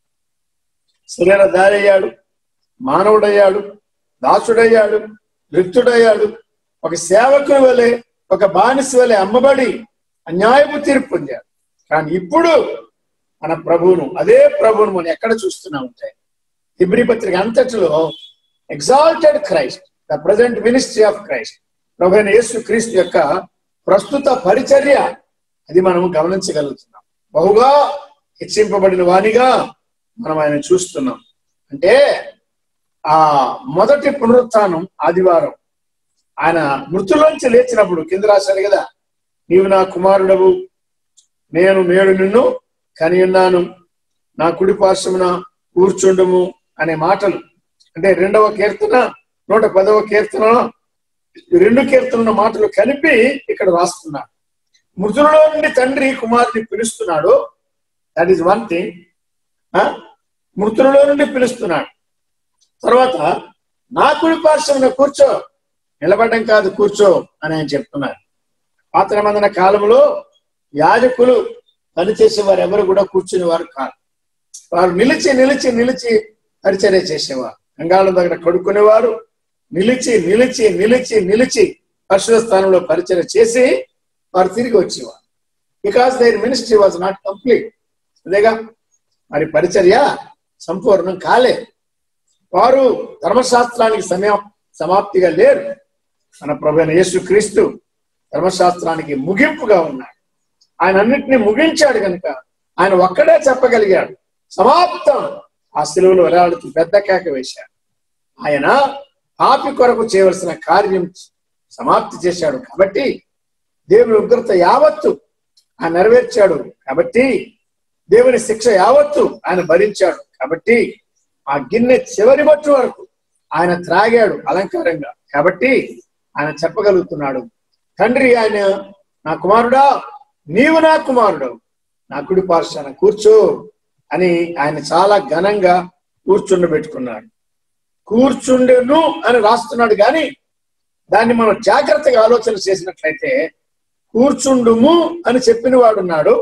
శరీర దారయ్యాడు మానవుడయ్యాడు దాసుడయ్యాడు రిక్తుడయ్యాడు ఒక సేవకుని వలె ఒక బానిస వలె అమ్మబడి అన్యాయపు తీర్పు పొందాడు కానీ ఇప్పుడు మన ప్రభువును అదే ప్రభువును మనం ఎక్కడ చూస్తున్నామంటే హిబ్రి పత్రిక అంతటిలో exalted Christ the present ministry of Christ ప్రభు అయిన యేసు క్రీస్తు యొక్క ప్రస్తుత పరిచర్య అది మనం గమనించగలుగుతున్నాం బహుగా హెచ్చింపబడిన వానిగా మనం ఆయన చూస్తున్నాం అంటే ఆ మొదటి పునరుత్థానం ఆదివారం ఆయన మృతుల్లోంచి లేచినప్పుడు కింద రాశాడు కదా నీవు నా కుమారుడవు నేను మేడు నిన్ను కని ఉన్నాను నా కుడి పార్శ్వమున కూర్చుండుము అనే మాటలు అంటే రెండవ కీర్తన నూట పదవ కీర్తన ఈ రెండు కీర్తన మాటలు కలిపి ఇక్కడ రాస్తున్నాడు మృతులలో నుండి తండ్రి కుమారుని పిలుస్తున్నాడు దట్ ఈస్ వన్ థింగ్ మృతులలో నుండి పిలుస్తున్నాడు తర్వాత నా కుడి పార్శ్వమున కూర్చో నిలబడడం కాదు కూర్చో అని ఆయన చెప్తున్నారు పాత నిబంధన కాలంలో యాజకులు పనిచేసే వారు ఎవరు కూడా కూర్చునే వారు కాదు వారు నిలిచి నిలిచి నిలిచి పరిచర్య చేసేవారు గంగాళం దగ్గర కడుక్కునేవారు నిలిచి నిలిచి నిలిచి నిలిచి పరిశుధ స్థానంలో పరిచర్య చేసి వారు తిరిగి వచ్చేవారు because their ministry was not complete అదేగా మరి పరిచర్య సంపూర్ణం కాలే వారు ధర్మశాస్త్రానికి సమయం సమాప్తిగా లేరు మన ప్రభు యేసు క్రీస్తు ధర్మశాస్త్రానికి ముగింపుగా ఉన్నాడు ఆయన అన్నిటినీ ముగించాడు కనుక ఆయన ఒక్కడే చెప్పగలిగాడు సమాప్తం ఆ సెలవులు వేలాడుతూ పెద్ద కేక వేశాడు ఆయన పాపి కొరకు చేయవలసిన కార్యం సమాప్తి చేశాడు కాబట్టి దేవుని ఉగ్రత యావత్తు ఆయన నెరవేర్చాడు కాబట్టి దేవుని శిక్ష యావత్తు ఆయన భరించాడు కాబట్టి ఆ గిన్నె చివరి బట్టు వరకు ఆయన త్రాగాడు అలంకారంగా కాబట్టి ఆయన చెప్పగలుగుతున్నాడు తండ్రి ఆయన నా కుమారుడా నీవు నా కుమారుడు నా కుడి పార్శ్వాన కూర్చో అని ఆయన చాలా ఘనంగా కూర్చుండబెట్టుకున్నాడు కూర్చుండెను అని రాస్తున్నాడు కానీ దాన్ని మనం జాగ్రత్తగా ఆలోచన చేసినట్లయితే కూర్చుండుము అని చెప్పిన వాడున్నాడు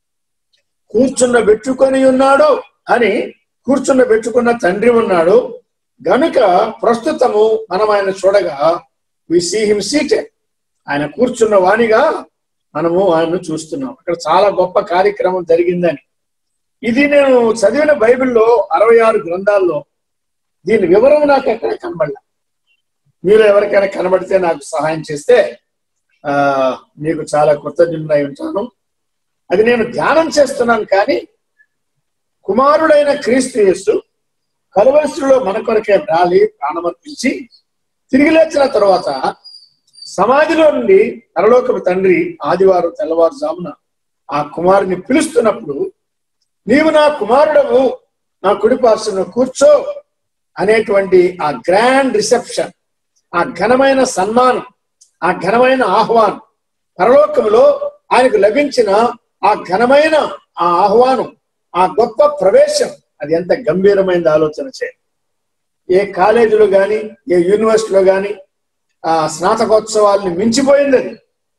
కూర్చుండబెట్టుకొని ఉన్నాడు అని కూర్చుండబెట్టుకున్న తండ్రి ఉన్నాడు గనుక ప్రస్తుతము మనం ఆయన చూడగా వి సీ హిమ్ సీటెడ్ ఆయన కూర్చున్న వాణిగా మనము ఆయన్ను చూస్తున్నాం అక్కడ చాలా గొప్ప కార్యక్రమం జరిగిందని ఇది నేను చదివిన బైబిల్లో అరవై ఆరు గ్రంథాల్లో దీని వివరం నాకు ఎక్కడ కనబడలే మీరు ఎవరికైనా కనబడితే నాకు సహాయం చేస్తే ఆ మీకు చాలా కృతజ్ఞుడై ఉంటాను అది నేను ధ్యానం చేస్తున్నాను కానీ కుమారుడైన క్రీస్తు యేసు కలువరిస్తులో మన కొరకే రాలి ప్రాణమర్పించి తిరిగి లేచిన తర్వాత సమాధిలో నుండి పరలోకపు తండ్రి ఆదివారం తెల్లవారుజామున ఆ కుమారుని పిలుస్తున్నప్పుడు నీవు నా కుమారుడవు నా కుడి పార్శ్వన కూర్చో అనేటువంటి ఆ గ్రాండ్ రిసెప్షన్ ఆ ఘనమైన సన్మానం ఆ ఘనమైన ఆహ్వానం పరలోకంలో ఆయనకు లభించిన ఆ ఘనమైన ఆ ఆహ్వానం ఆ గొప్ప ప్రవేశం అది ఎంత గంభీరమైన ఆలోచన చేయండి ఏ కాలేజీలో కానీ ఏ యూనివర్సిటీలో కానీ ఆ స్నాతకోత్సవాల్ని మించిపోయింది అది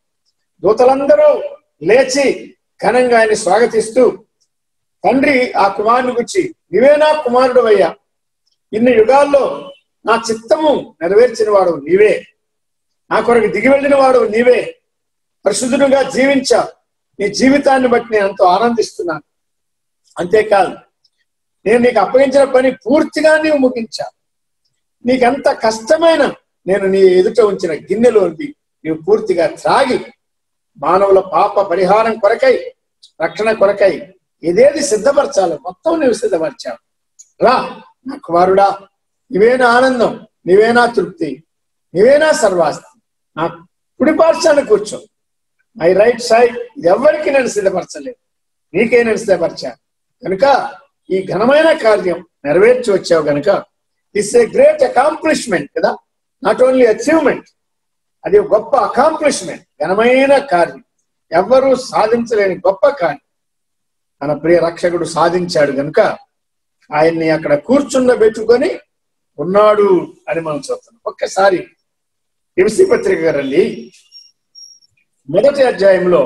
దూతలందరూ లేచి ఘనంగా ఆయన స్వాగతిస్తూ తండ్రి ఆ కుమారుని గురించి నీవే నా కుమారుడు అయ్యా ఇన్ని యుగాల్లో నా చిత్తము నెరవేర్చిన వాడు నీవే నా కొరకు దిగి వెళ్ళిన వాడు నీవే పరిశుద్ధుడుగా జీవించా నీ జీవితాన్ని బట్టి నేను ఎంతో ఆనందిస్తున్నాను అంతేకాదు నేను నీకు అప్పగించిన పని పూర్తిగా నీవు ముగించా నీకెంత కష్టమైన నేను నీ ఎదుట ఉంచిన గిన్నెలోంది నీవు పూర్తిగా త్రాగి మానవుల పాప పరిహారం కొరకై రక్షణ కొరకై ఇదేది సిద్ధపరచాలో మొత్తం నువ్వు సిద్ధపరిచావు రా నా కుమారుడా నీవేనా ఆనందం నీవేనా తృప్తి నీవేనా సర్వాస్తి నా కుడి పార్శ్వాన్ని కూర్చో మై రైట్ సైడ్ ఎవరికి నేను సిద్ధపరచలేదు నీకే నేను సిద్ధపరిచా కనుక ఈ ఘనమైన కార్యం నెరవేర్చి వచ్చావు కనుక ఇట్స్ ఏ గ్రేట్ అకాంప్లిష్మెంట్ కదా నాట్ ఓన్లీ అచీవ్మెంట్ అది ఒక గొప్ప అకాంప్లిష్మెంట్ ఘనమైన కార్యం ఎవ్వరూ సాధించలేని గొప్ప కార్యం తన ప్రియ రక్షకుడు సాధించాడు గనుక ఆయన్ని అక్కడ కూర్చుండబెట్టుకొని ఉన్నాడు అని మనం చూస్తున్నాం ఒక్కసారి ఎంసీ పత్రిక గారండి మొదటి అధ్యాయంలో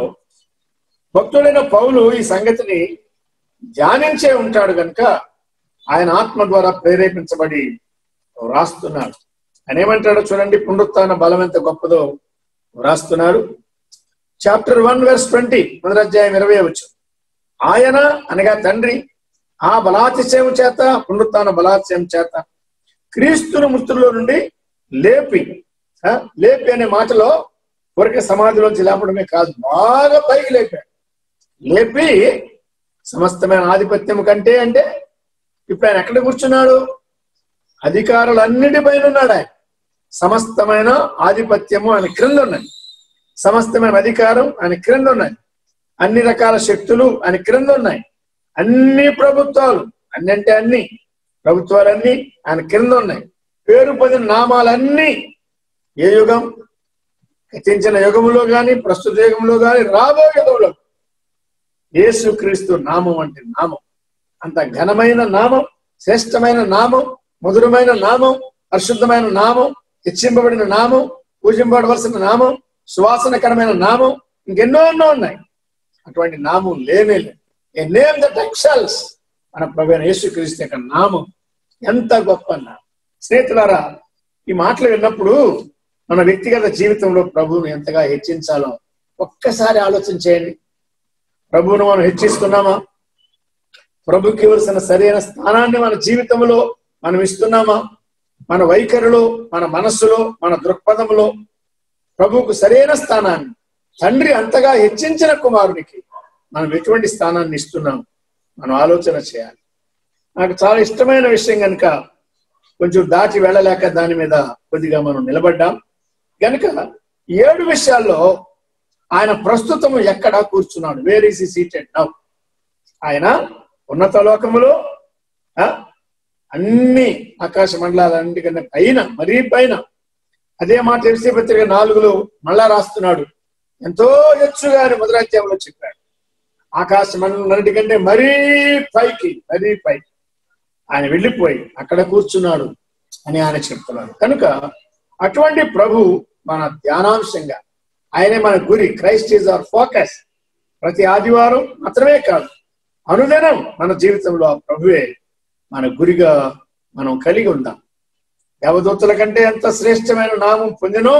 భక్తుడైన పౌలు ఈ సంగతిని ధ్యానించే ఉంటాడు కనుక ఆయన ఆత్మ ద్వారా ప్రేరేపించబడి వ్రాస్తున్నాడు ఆయన ఏమంటాడో చూడండి పునరుత్న బలం ఎంత గొప్పదో వ్రాస్తున్నాడు చాప్టర్ వన్ వెర్స్ ట్వంటీ మొదటి అధ్యాయం ఇరవై వచ్చు ఆయన అనగా తండ్రి ఆ బలాతిశయం చేత పునరుత్న బలాతిశయం చేత క్రీస్తును మృతుల్లో నుండి లేపి ఆ, లేపి అనే మాటలో ఊరికే సమాధిలోంచి లేపడమే కాదు బాగా పైకి లేపాడు లేపి సమస్తమైన ఆధిపత్యం కంటే అంటే ఇప్పుడు ఆయన ఎక్కడ కూర్చున్నాడు అధికారులన్నిటిపైన ఉన్నాడు ఆయన సమస్తమైన ఆధిపత్యము ఆయన క్రింద ఉన్నది సమస్తమైన అధికారం ఆయన క్రింద ఉన్నాయి అన్ని రకాల శక్తులు ఆయన క్రింద ఉన్నాయి అన్ని ప్రభుత్వాలు అన్ని అంటే అన్ని ప్రభుత్వాలన్నీ ఆయన క్రింద ఉన్నాయి పేరు పొందిన నామాలన్నీ ఏ యుగం గతించిన యుగములో గాని ప్రస్తుత యుగంలో గాని రాబో యుగంలో యేసుక్రీస్తు నామం అంటే నామం అంత ఘనమైన నామం శ్రేష్టమైన నామం మధురమైన నామం పరిశుద్ధమైన నామం హెచ్చింపబడిన నామం పూజింపబడవలసిన నామం సువాసనకరమైన నామం ఇంకెన్నో ఎన్నో ఉన్నాయి అటువంటి నామం లేనే లేదు ఏ నేమ్ దట్ ఎక్సెల్స్ మన ప్రభు యేసుక్రీస్తు యొక్క నామం ఎంత గొప్ప నామం స్నేహితులారా ఈ మాటలు విన్నప్పుడు మన వ్యక్తిగత జీవితంలో ప్రభువును ఎంతగా హెచ్చించాలో ఒక్కసారి ఆలోచన చేయండి ప్రభువును మనం హెచ్చిస్తున్నామా ప్రభుకి ఇవ్వాల్సిన సరైన స్థానాన్ని మన జీవితంలో మనం ఇస్తున్నామా మన వైఖరిలో మన మనస్సులో మన దృక్పథంలో ప్రభువుకు సరైన స్థానాన్ని తండ్రి అంతగా హెచ్చించిన కుమారునికి మనం ఎటువంటి స్థానాన్ని ఇస్తున్నాం మనం ఆలోచన చేయాలి నాకు చాలా ఇష్టమైన విషయం కనుక కొంచెం దాటి వెళ్ళలేక దాని మీద కొద్దిగా మనం నిలబడ్డాం గనుక ఏడు విషయాల్లో ఆయన ప్రస్తుతం ఎక్కడ కూర్చున్నాడు వేర్ ఈస్ సీటెడ్ నౌ ఆయన ఉన్నత లోకములో ఆ, అన్ని ఆకాశ మండలాలన్నిటికన్నా పైన మరీ పైన అదే మాట ఎఫ్సీ పత్రిక నాలుగులో మళ్ళా రాస్తున్నాడు ఎంతో హెచ్చుగా అని మొదలధ్యాయంలో చెప్పాడు ఆకాశ మండలం కంటే మరీ పైకి మరీ పైకి ఆయన వెళ్ళిపోయి అక్కడ కూర్చున్నాడు అని ఆయన చెప్తున్నాడు కనుక అటువంటి ప్రభు మన ధ్యానాంశంగా ఆయనే మన గురి క్రైస్ట్ ఈజ్ అవర్ ఫోకస్ ప్రతి ఆదివారం మాత్రమే కాదు అనుదినం మన జీవితంలో ఆ ప్రభువే మన గురిగా మనం కలిగి ఉందాం దేవదూతల కంటే ఎంత శ్రేష్టమైన నామం పొందినో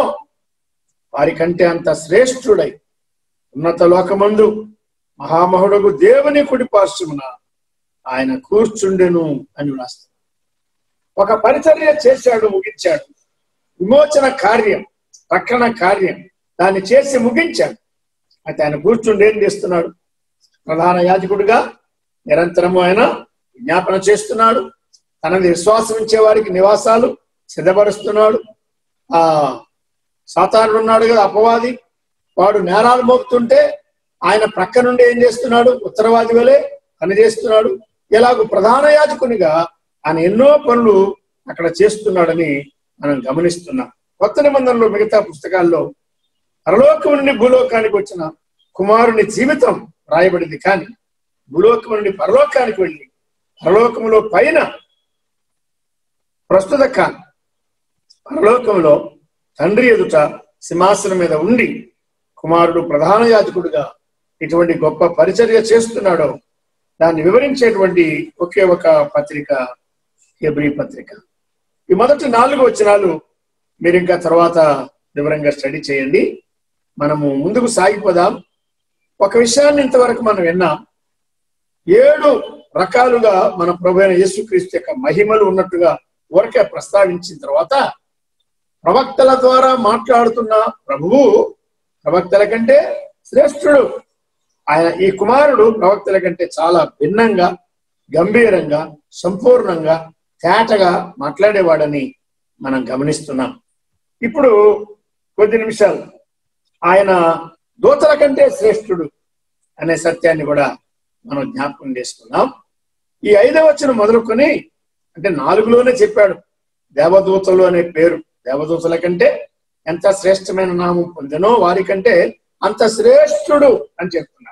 వారి కంటే అంత శ్రేష్ఠుడై ఉన్నత లోకమందు మహామహుడకు దేవుని కుడి పార్శ్వమున ఆయన కూర్చుండెను అని రాస్తాడు ఒక పరిచర్య చేశాడు ముగించాడు విమోచన కార్యం రక్షణ కార్యం దాన్ని చేసి ముగించాడు అయితే ఆయన కూర్చుండి ఏం చేస్తున్నాడు ప్రధాన యాజకుడిగా నిరంతరము ఆయన విజ్ఞాపన చేస్తున్నాడు తనది విశ్వాసం ఇచ్చే వారికి నివాసాలు సిద్ధపరుస్తున్నాడు ఆ సాతానుడు ఉన్నాడు కదా అపవాది వాడు నేరాలు మోపుతుంటే ఆయన ప్రక్క నుండి ఏం చేస్తున్నాడు ఉత్తరవాది వలె పని చేస్తున్నాడు ఇలాగ ప్రధాన యాజకునిగా ఆయన ఎన్నో పనులు అక్కడ చేస్తున్నాడని మనం గమనిస్తున్నాం కొత్త నిబంధనలో మిగతా పుస్తకాల్లో పరలోకం నుండి భూలోకానికి వచ్చిన కుమారుని జీవితం రాయబడింది కానీ భూలోకం నుండి పరలోకానికి వెళ్ళి పరలోకంలో పైన ప్రస్తుత కాలం పరలోకంలో తండ్రి ఎదుట సింహాసనం మీద ఉండి కుమారుడు ప్రధాన యాజకుడిగా ఇటువంటి గొప్ప పరిచర్య చేస్తున్నాడో దాన్ని వివరించేటువంటి ఒకే ఒక పత్రిక హెబ్రీ పత్రిక ఈ మొదటి నాలుగు వచనాలు మీరు ఇంకా తర్వాత వివరంగా స్టడీ చేయండి మనము ముందుకు సాగిపోదాం ఒక విషయాన్ని ఇంతవరకు మనం విన్నాం ఏడు రకాలుగా మన ప్రభు అయిన యేసుక్రీస్తు యొక్క మహిమలు ఉన్నట్టుగా ఊరకే ప్రస్తావించిన తర్వాత ప్రవక్తల ద్వారా మాట్లాడుతున్న ప్రభువు ప్రవక్తల కంటే శ్రేష్ఠుడు ఆయన ఈ కుమారుడు ప్రవక్తల కంటే చాలా భిన్నంగా గంభీరంగా సంపూర్ణంగా తేటగా మాట్లాడేవాడని మనం గమనిస్తున్నాం ఇప్పుడు కొద్ది నిమిషాలు ఆయన దూతల కంటే శ్రేష్ఠుడు అనే సత్యాన్ని కూడా మనం జ్ఞాపకం చేసుకున్నాం ఈ ఐదవ వచనం మొదలుకొని అంటే నాలుగులోనే చెప్పాడు దేవదూతలు అనే పేరు దేవదూతల కంటే ఎంత శ్రేష్టమైన నామం పొందెనో వారి కంటే అంత శ్రేష్ఠుడు అని చెప్తున్నారు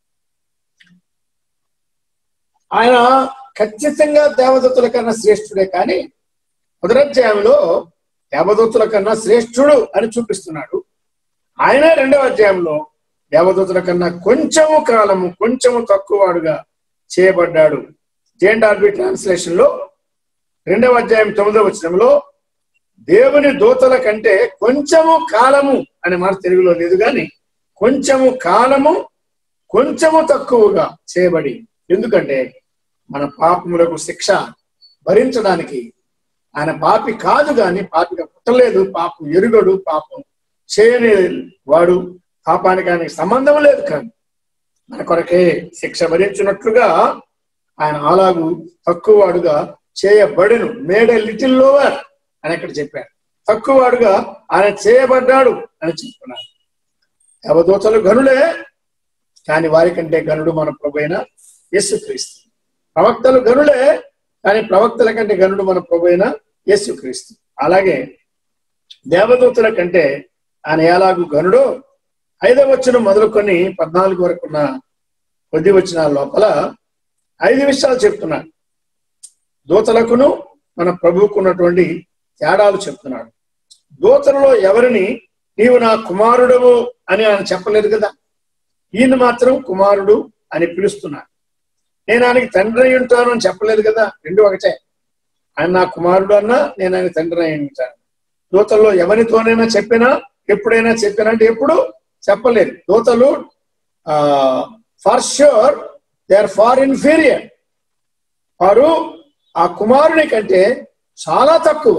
ఆయన ఖచ్చితంగా దేవదత్తుల కన్నా శ్రేష్ఠుడే కానీ మొదరధ్యాయంలో దేవదూతుల కన్నా శ్రేష్ఠుడు అని చూపిస్తున్నాడు ఆయన రెండవ అధ్యాయంలో దేవదూతుల కన్నా కొంచెము కాలము కొంచెము తక్కువవాడుగా చేయబడ్డాడు జేఎన్ఆర్బి ట్రాన్స్లేషన్ లో రెండవ అధ్యాయం తొమ్మిదవ వచనంలో దేవుని దూతల కంటే కొంచెము కాలము అనే మాట తెలుగులో లేదు కానీ కొంచెము కాలము కొంచెము తక్కువగా చేయబడి ఎందుకంటే మన పాపములకు శిక్ష భరించడానికి ఆయన పాపి కాదు గాని పాపిగా పుట్టలేదు పాపం ఎరుగడు పాపం చేయని వాడు పాపానికి ఆయనకి సంబంధం లేదు కానీ మన కొరకే శిక్ష భరించినట్లుగా ఆయన అలాగు తక్కువ వాడుగా చేయబడెను మేడ్ ఎ లిటిల్ లోవర్ అని ఇక్కడ చెప్పారు తక్కువ వాడుగా ఆయన చేయబడ్డాడు అని చెప్తున్నారు దేవదూతలు గనులే కానీ వారికంటే గనుడు మన ప్రభు అయిన యేసుక్రీస్తు ప్రవక్తలు గనులే కానీ ప్రవక్తల కంటే గనుడు మన ప్రభు అయిన యేసుక్రీస్తు అలాగే దేవదూతల కంటే ఆయన ఎలాగు గనుడో ఐదవ వచ్చిన మొదలుకొని పద్నాలుగు వరకు ఉన్న కొద్ది వచ్చిన లోపల ఐదు విషయాలు చెప్తున్నాడు దూతలకును మన ప్రభువుకు ఉన్నటువంటి తేడాలు చెప్తున్నాడు దూతలలో ఎవరిని నీవు నా కుమారుడవు అని ఆయన చెప్పలేదు కదా ఈయన మాత్రం కుమారుడు అని పిలుస్తున్నాడు నేను ఆయనకి తండ్రి అయి ఉంటాను అని చెప్పలేదు కదా రెండు ఒకటే ఆయన నా కుమారుడు అన్నా నేను ఆయన తండ్రి అయి ఉంటాను దూతల్లో ఎవరితోనైనా చెప్పినా ఎప్పుడైనా చెప్పినా అంటే ఎప్పుడు చెప్పలేదు దూతలు for sure they are far inferior వారు ఆ కుమారుని కంటే చాలా తక్కువ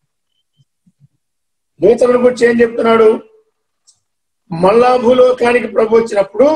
దూతలను గురించి ఏం చెప్తున్నాడు మళ్ళా భూలోకానికి ప్రభు వచ్చినప్పుడు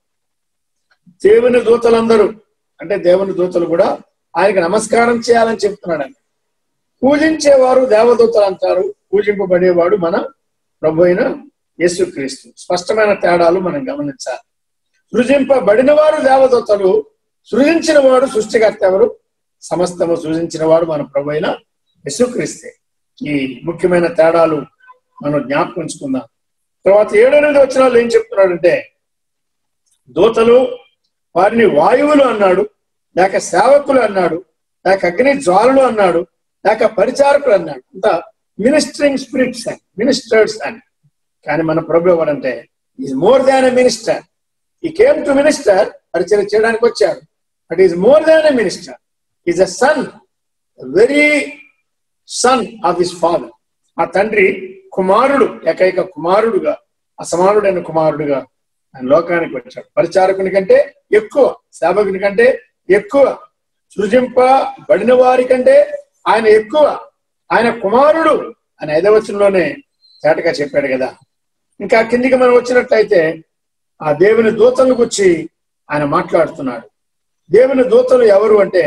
దేవుని దూతలందరూ అంటే దేవుని దూతలు కూడా ఆయనకి నమస్కారం చేయాలని చెప్తున్నాడు పూజించేవారు దేవదూతలు అంటారు పూజింపబడేవాడు మన ప్రభు అయిన యేసుక్రీస్తు స్పష్టమైన తేడాలు మనం గమనించాలి సృజింపబడిన వారు దేవదూతలు సృజించిన వాడు సృష్టికర్త ఎవరు సమస్తము సృజించిన వాడు మన ప్రభు అయిన యేసుక్రీస్తే ఈ ముఖ్యమైన తేడాలు మనం జ్ఞాపకించుకుందాం తర్వాత ఏడెనిమిది వచ్చిన వాళ్ళు ఏం చెప్తున్నాడంటే దూతలు వారిని వాయువులు అన్నాడు లేక సేవకులు అన్నాడు లేక అగ్ని జ్వాలలు అన్నాడు లేక పరిచారకులు అన్నాడు అంత మినిస్టరింగ్ స్పిరిట్స్ అని మినిస్టర్స్ అని కానీ మన ప్రభు ఎవరంటే is more than a minister he came to minister పరిచయం చేయడానికి వచ్చాడు but is more than a minister is a son very son of his Father ఆ తండ్రి కుమారుడు ఏకైక కుమారుడుగా అసమానుడైన కుమారుడుగా ఆయన లోకానికి వచ్చాడు పరిచారకుని కంటే ఎక్కువ సేవకుని కంటే ఎక్కువ సృజింపబడిన వారి కంటే ఆయన ఎక్కువ ఆయన కుమారుడు అని ఐదవచనంలోనే తేటగా చెప్పాడు కదా ఇంకా కిందికి మనం వచ్చినట్లయితే ఆ దేవుని దూతలకు వచ్చి ఆయన మాట్లాడుతున్నాడు దేవుని దూతలు ఎవరు అంటే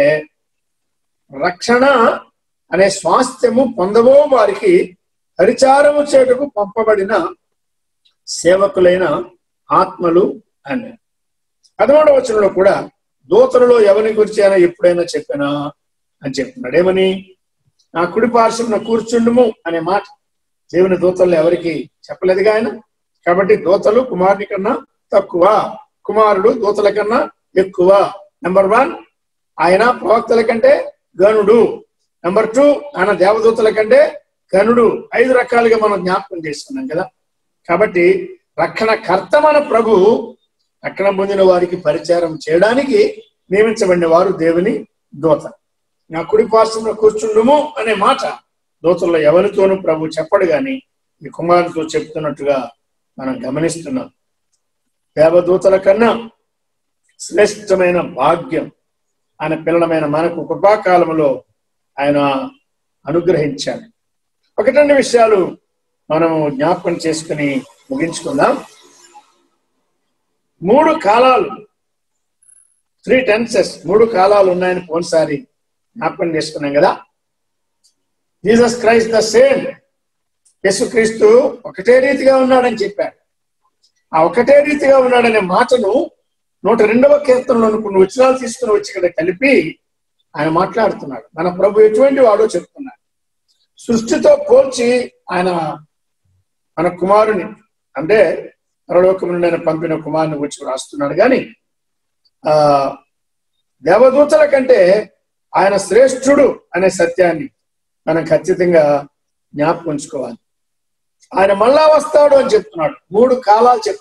రక్షణ అనే స్వాస్థ్యము పొందబో వారికి పరిచారము చేటుకు పంపబడిన సేవకులైన ఆత్మలు అని పదమూడవ వచనంలో కూడా దూతలలో ఎవరిని గురించి అయినా ఎప్పుడైనా చెప్పినా అని చెప్తున్నాడు ఏమని నా కుడి పార్శ్వం కూర్చుండుము అనే మాట దేవుని దూతలు ఎవరికి చెప్పలేదుగా ఆయన కాబట్టి దూతలు కుమారుని కన్నా తక్కువ కుమారుడు దూతల కన్నా ఎక్కువ నెంబర్ వన్ ఆయన ప్రవక్తల కంటే గనుడు నెంబర్ టూ ఆయన దేవదూతల కంటే గనుడు ఐదు రకాలుగా మనం జ్ఞాపకం చేసుకున్నాం కదా కాబట్టి రక్షణ కర్త మన ప్రభు రక్షణ పొందిన వారికి పరిచారం చేయడానికి నియమించబడిన వారు దేవుని దూత నా కుడి పార్శ్వంలో కూర్చుండుము అనే మాట దూతల్లో ఎవరితోనూ ప్రభు చెప్పడు గాని ఈ కుమారుతో చెప్తున్నట్టుగా మనం గమనిస్తున్నాం దేవదూతల కన్నా శ్రేష్టమైన భాగ్యం ఆయన పిల్లలమైన మనకు కృపాకాలంలో ఆయన అనుగ్రహించాడు ఒకటి రెండు విషయాలు మనము జ్ఞాపకం చేసుకుని ముగించుకుందాం మూడు కాలాలు త్రీ టెన్సెస్ మూడు కాలాలు ఉన్నాయని పోయినసారి జ్ఞాపకం చేసుకున్నాం కదా జీసస్ క్రైస్ట్ ద సేమ్ యేసుక్రీస్తు ఒకటే రీతిగా ఉన్నాడని చెప్పాడు ఆ ఒకటే రీతిగా ఉన్నాడనే మాటను నూట రెండవ కీర్తనలో కొన్ని వచనాలు తీసుకుని వచ్చి ఇక్కడ కలిపి ఆయన మాట్లాడుతున్నాడు మన ప్రభు ఎటువంటి వాడో చెప్తున్నాడు సృష్టితో పోల్చి ఆయన మన కుమారుని అంటే పరలోకం నుండి ఆయన పంపిన కుమారుని గురించి రాస్తున్నాడు కానీ ఆ దేవదూతల కంటే ఆయన శ్రేష్ఠుడు అనే సత్యాన్ని మనం ఖచ్చితంగా జ్ఞాపకం ఉంచుకోవాలి ఆయన మళ్ళా వస్తాడు అని చెప్తున్నాడు మూడు కాలాలు చెప్తున్నాడు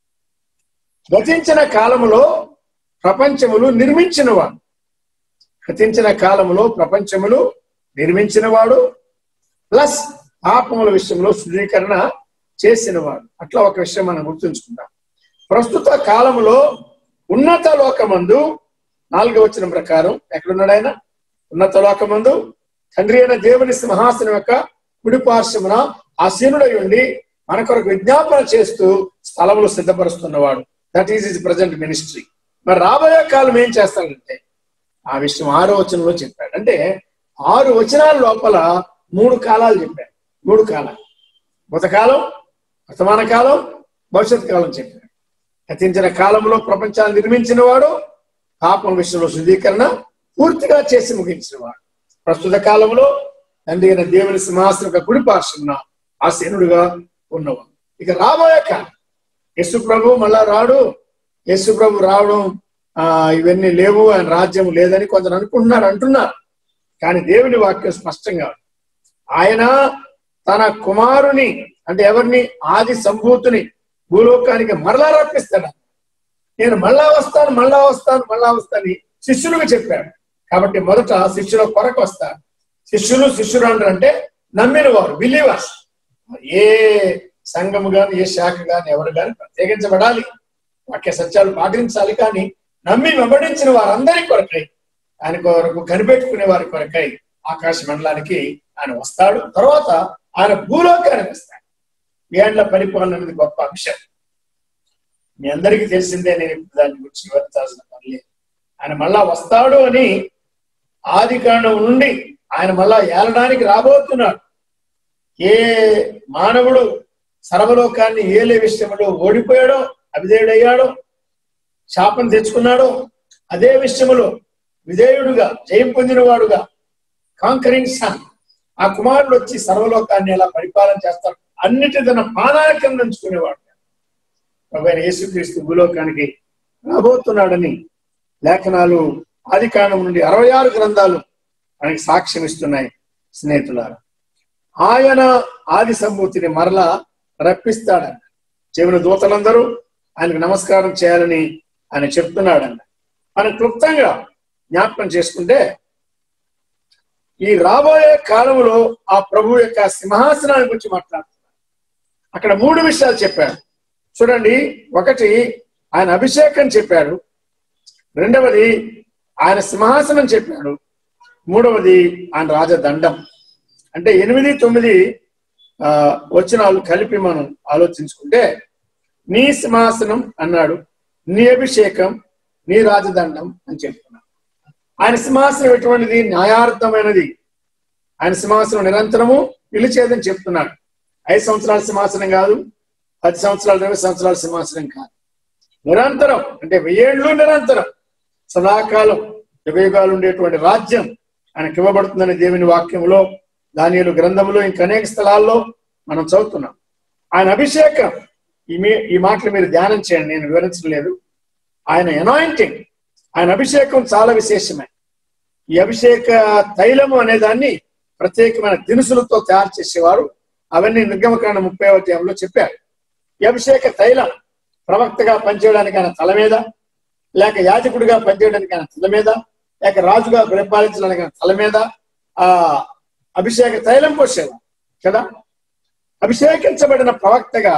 గతించిన కాలములో ప్రపంచములు నిర్మించినవాడు గతించిన కాలములో ప్రపంచములు నిర్మించినవాడు ప్లస్ పాపముల విషయంలో శుద్ధీకరణ చేసినవాడు అట్లా ఒక విషయం మనం గుర్తుంచుకుందాం ప్రస్తుత కాలములో ఉన్నత లోకమందు నాలుగో వచ్చిన ప్రకారం ఎక్కడున్నాడు ఆయన ఉన్నత లోకమందు తండ్రి అయిన దేవుని సింహాసనం యొక్క కుడి పార్శ్వమున ఆసీనుడై ఉండి మన కొరకు విజ్ఞాపన చేస్తూ స్థలములు సిద్ధపరుస్తున్నవాడు that is is present ministry మరి రాబోయే కాలం ఏం చేస్తాడంటే ఆ విషయం ఆరో వచనంలో చెప్పాడు అంటే ఆరు వచనాల లోపల మూడు కాలాలు చెప్పాడు మూడు కాలాలు భూతకాలం వర్తమాన కాలం భవిష్యత్ కాలం చెప్పాడు గతించిన కాలంలో ప్రపంచాన్ని నిర్మించిన వాడు పాపం విషయంలో శుద్ధీకరణ పూర్తిగా చేసి ముగించిన వాడు ప్రస్తుత కాలంలో తండ్రి అయిన దేవుని సింహాసనం యొక్క కుడి పార్శ్వమున ఆసీనుడుగా ఉన్నవాడు ఇక రాబోయే కాలం యేసు ప్రభు మళ్ళా రాడు యేసు ప్రభు రావడం ఆ ఇవన్నీ లేవు ఆయన రాజ్యం లేదని కొందరు అనుకుంటున్నారు అంటున్నారు కానీ దేవుని వాక్యం స్పష్టంగా ఉంది. ఆయన తన కుమారుని అంటే ఎవరిని ఆది సంభూతిని భూలోకానికి మరలా రప్పిస్తాడు నేను మళ్ళా వస్తాను మళ్ళా వస్తాను మళ్ళా వస్తాను శిష్యులకు చెప్పాడు కాబట్టి మొదట శిష్యుల కొరకు వస్తాడు శిష్యులు శిష్యులు అంటే నమ్మిన వారు బిలీవర్స్ ఏ సంఘము గాని ఏ శాఖ గాని ఎవరు గాని ప్రత్యేకించబడాలి వాక్య సత్యాలు పాటించాలి కానీ నమ్మి వెంబడించిన వారందరి కొరకై ఆయన కొరకు కనిపెట్టుకునే వారి కొరకై ఆకాశ మండలానికి ఆయన వస్తాడు తర్వాత ఆయన భూలోకానికి వస్తాడు ఏండ్ల పరిపాలన అనేది గొప్ప అంశం మీ అందరికీ తెలిసిందే నేను ఇప్పుడు దాని గురించి వివరించాల్సిన పని లేదు ఆయన మళ్ళా వస్తాడు అని ఆది కాండం నుండి ఆయన మళ్ళా ఏలడానికి రాబోతున్నాడు ఏ మానవుడు సర్వలోకాన్ని ఏలే విషయంలో ఓడిపోయాడో అవిధేయుడయ్యాడో శాపం తెచ్చుకున్నాడో అదే విషయంలో విధేయుడుగా జయం పొందినవాడుగా కాంకరింగ్ సన్ ఆ కుమారుడు వచ్చి సర్వలోకాన్ని ఎలా పరిపాలన చేస్తాడు అన్నిటి తన పానాయకం నుంచుకునేవాడు ప్రభు యేసుక్రీస్తు భూలోకానికి రాబోతున్నాడని లేఖనాలు ఆది కాండం నుండి అరవై ఆరు గ్రంథాలు మనకి సాక్ష్యం ఇస్తున్నాయి స్నేహితులారా ఆయన ఆది సంభూతిని మరలా రప్పిస్తాడన్న చెవిన దూతలందరూ ఆయనకు నమస్కారం చేయాలని ఆయన చెప్తున్నాడన్న మనం క్లుప్తంగా జ్ఞాపకం చేసుకుంటే ఈ రాబోయే కాలంలో ఆ ప్రభు యొక్క సింహాసనాన్ని గురించి మాట్లాడుతున్నారు అక్కడ మూడు విషయాలు చెప్పాడు చూడండి ఒకటి ఆయన అభిషేకం చెప్పాడు రెండవది ఆయన సింహాసనం చెప్పాడు మూడవది ఆయన రాజదండం అంటే ఎనిమిది తొమ్మిది ఆ వచనాలు కలిపి మనం ఆలోచించుకుంటే నీ సింహాసనం అన్నాడు నీ అభిషేకం నీ రాజదండం అని చెప్తున్నాడు ఆయన సింహాసనం ఎటువంటిది న్యాయార్థమైనది ఆయన సింహాసనం నిరంతరము నిలిచేదని చెప్తున్నాడు ఐదు సంవత్సరాల సింహాసనం కాదు పది సంవత్సరాలు ఇరవై సంవత్సరాల సింహాసనం కాదు నిరంతరం అంటే వెయ్యేళ్ళు నిరంతరం సదాకాలం యుగయుగాలు ఉండేటువంటి రాజ్యం ఆయనకి ఇవ్వబడుతుందని దేవుని వాక్యంలో దానియులు గ్రంథంలో ఇంకా అనేక స్థలాల్లో మనం చదువుతున్నాం ఆయన అభిషేకం ఈ మీ ఈ మాటలు మీరు ధ్యానం చేయండి నేను వివరించలేదు ఆయన ఎనాయింటింగ్ ఆయన అభిషేకం చాలా విశేషమే ఈ అభిషేక తైలము అనే దాన్ని ప్రత్యేకమైన దినుసులతో తయారు చేసేవారు అవన్నీ నిర్గమకాండ ముప్పై అధ్యాయంలో చెప్పారు ఈ అభిషేక తైలం ప్రవక్తగా పనిచేయడానికి ఆయన తల మీద లేక యాజకుడిగా పనిచేయడానికి ఆయన తల మీద లేక రాజుగా పరిపాలించడానికి ఆయన తల మీద ఆ అభిషేక తైలం పోసేవారు కదా అభిషేకించబడిన ప్రవక్తగా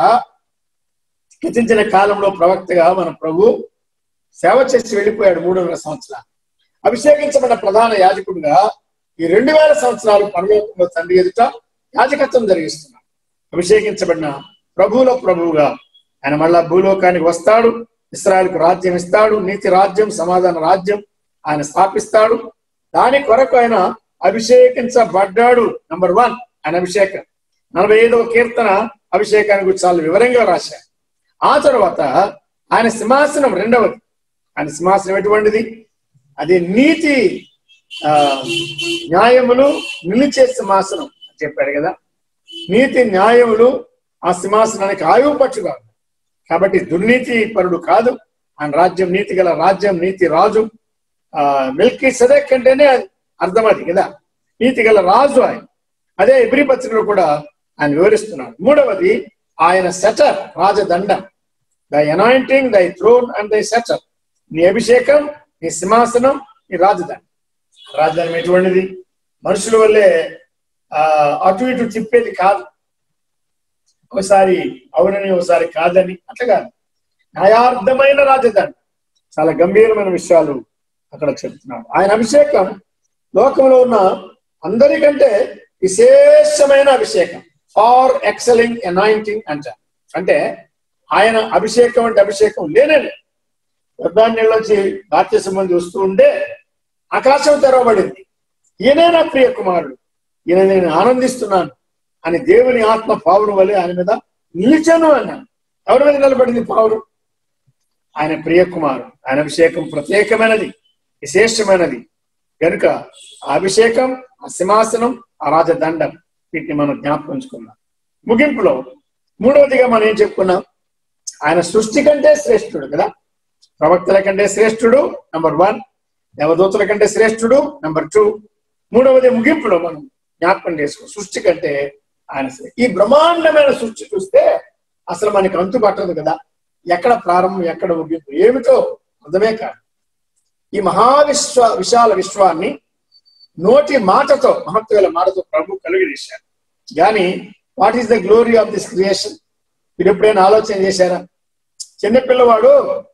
గతించిన కాలంలో ప్రవక్తగా మన ప్రభు సేవ చేసి వెళ్ళిపోయాడు మూడు వందల సంవత్సరాలు అభిషేకించబడిన ప్రధాన యాజకుడిగా ఈ రెండు వేల సంవత్సరాలు పరలోకంలో తండ్రి ఎదుట యాజకత్వం జరిగిస్తున్నాడు అభిషేకించబడిన ప్రభువులో ప్రభువుగా ఆయన మళ్ళా భూలోకానికి వస్తాడు ఇస్రాయల్కు రాజ్యం ఇస్తాడు నీతి రాజ్యం సమాధాన రాజ్యం ఆయన స్థాపిస్తాడు దాని కొరకు ఆయన అభిషేకించబడ్డాడు నంబర్ వన్ ఆయన అభిషేకం నలభై ఐదవ కీర్తన అభిషేకాన్ని గురించి చాలా వివరంగా రాశారు ఆ తర్వాత ఆయన సింహాసనం రెండవది ఆయన సింహాసనం ఎటువంటిది అది నీతి ఆ న్యాయములు నిలిచే సింహాసనం అని చెప్పాడు కదా నీతి న్యాయములు ఆ సింహాసనానికి ఆయువు పట్టుగా కాబట్టి దుర్నీతి పరుడు కాదు ఆయన రాజ్యం నీతి గల రాజ్యం నీతి రాజు ఆ మిల్కీ సదక్ అంటేనే అది అర్థం అది కదా నీతి గల రాజు ఆయన అదే ఎబ్రి పత్రికలో కూడా ఆయన వివరిస్తున్నాడు మూడవది ఆయన సెటర్ రాజదండం the anointing thy throne and thy scepter నీ అభిషేకం నీ సింహాసనం నీ రాజధాని రాజధాని ఎటువంటిది మనుషుల వల్లే ఆ అటు ఇటు తిప్పేది కాదు ఒకసారి అవునని ఒకసారి కాదని అట్లా కాదు న్యాయార్థమైన రాజధాని చాలా గంభీరమైన విషయాలు అక్కడ చెప్తున్నాడు ఆయన అభిషేకం లోకంలో ఉన్న అందరికంటే విశేషమైన అభిషేకం ఫార్ ఎక్సలింగ్ అనాయింటింగ్ అంటారు అంటే ఆయన అభిషేకం అంటే అభిషేకం లేనే లేదు వచ్చి భారతీయ సంబంధి వస్తూ ఉంటే ఆకాశం తెరవబడింది ఈయనే నా ప్రియ కుమారుడు ఈయన నేను ఆనందిస్తున్నాను అని దేవుని ఆత్మ పావును వలె ఆయన మీద నిలిచాను అన్నాను ఎవరి మీద నిలబడింది పావులు ఆయన ప్రియ కుమారుడు ఆయన అభిషేకం ప్రత్యేకమైనది విశేషమైనది కనుక ఆ అభిషేకం ఆ సింహాసనం ఆ రాజదండం వీటిని మనం జ్ఞాపకం ఉంచుకున్నాం ముగింపులో మూడవదిగా మనం ఏం చెప్పుకున్నాం ఆయన సృష్టి కంటే శ్రేష్ఠుడు కదా ప్రవక్తల కంటే శ్రేష్ఠుడు నంబర్ వన్ దేవదూతల కంటే శ్రేష్ఠుడు నంబర్ టూ మూడవది ముగింపులో మనం జ్ఞాపకం చేసుకో సృష్టి కంటే ఆయన శ్రే- ఈ బ్రహ్మాండమైన సృష్టి చూస్తే అసలు మనకి అంతు పట్టదు కదా ఎక్కడ ప్రారంభం ఎక్కడ ముగింపు ఏమిటో అర్థమే కాదు ఈ మహావిశ్వ విశాల విశ్వాన్ని నోటి మాటతో మహత్తుగల మాటతో ప్రభు కలుగజేశారు కానీ what is the glory of this creation మీరు ఎప్పుడైనా ఆలోచన చేశారా చిన్న పిల్లవాడు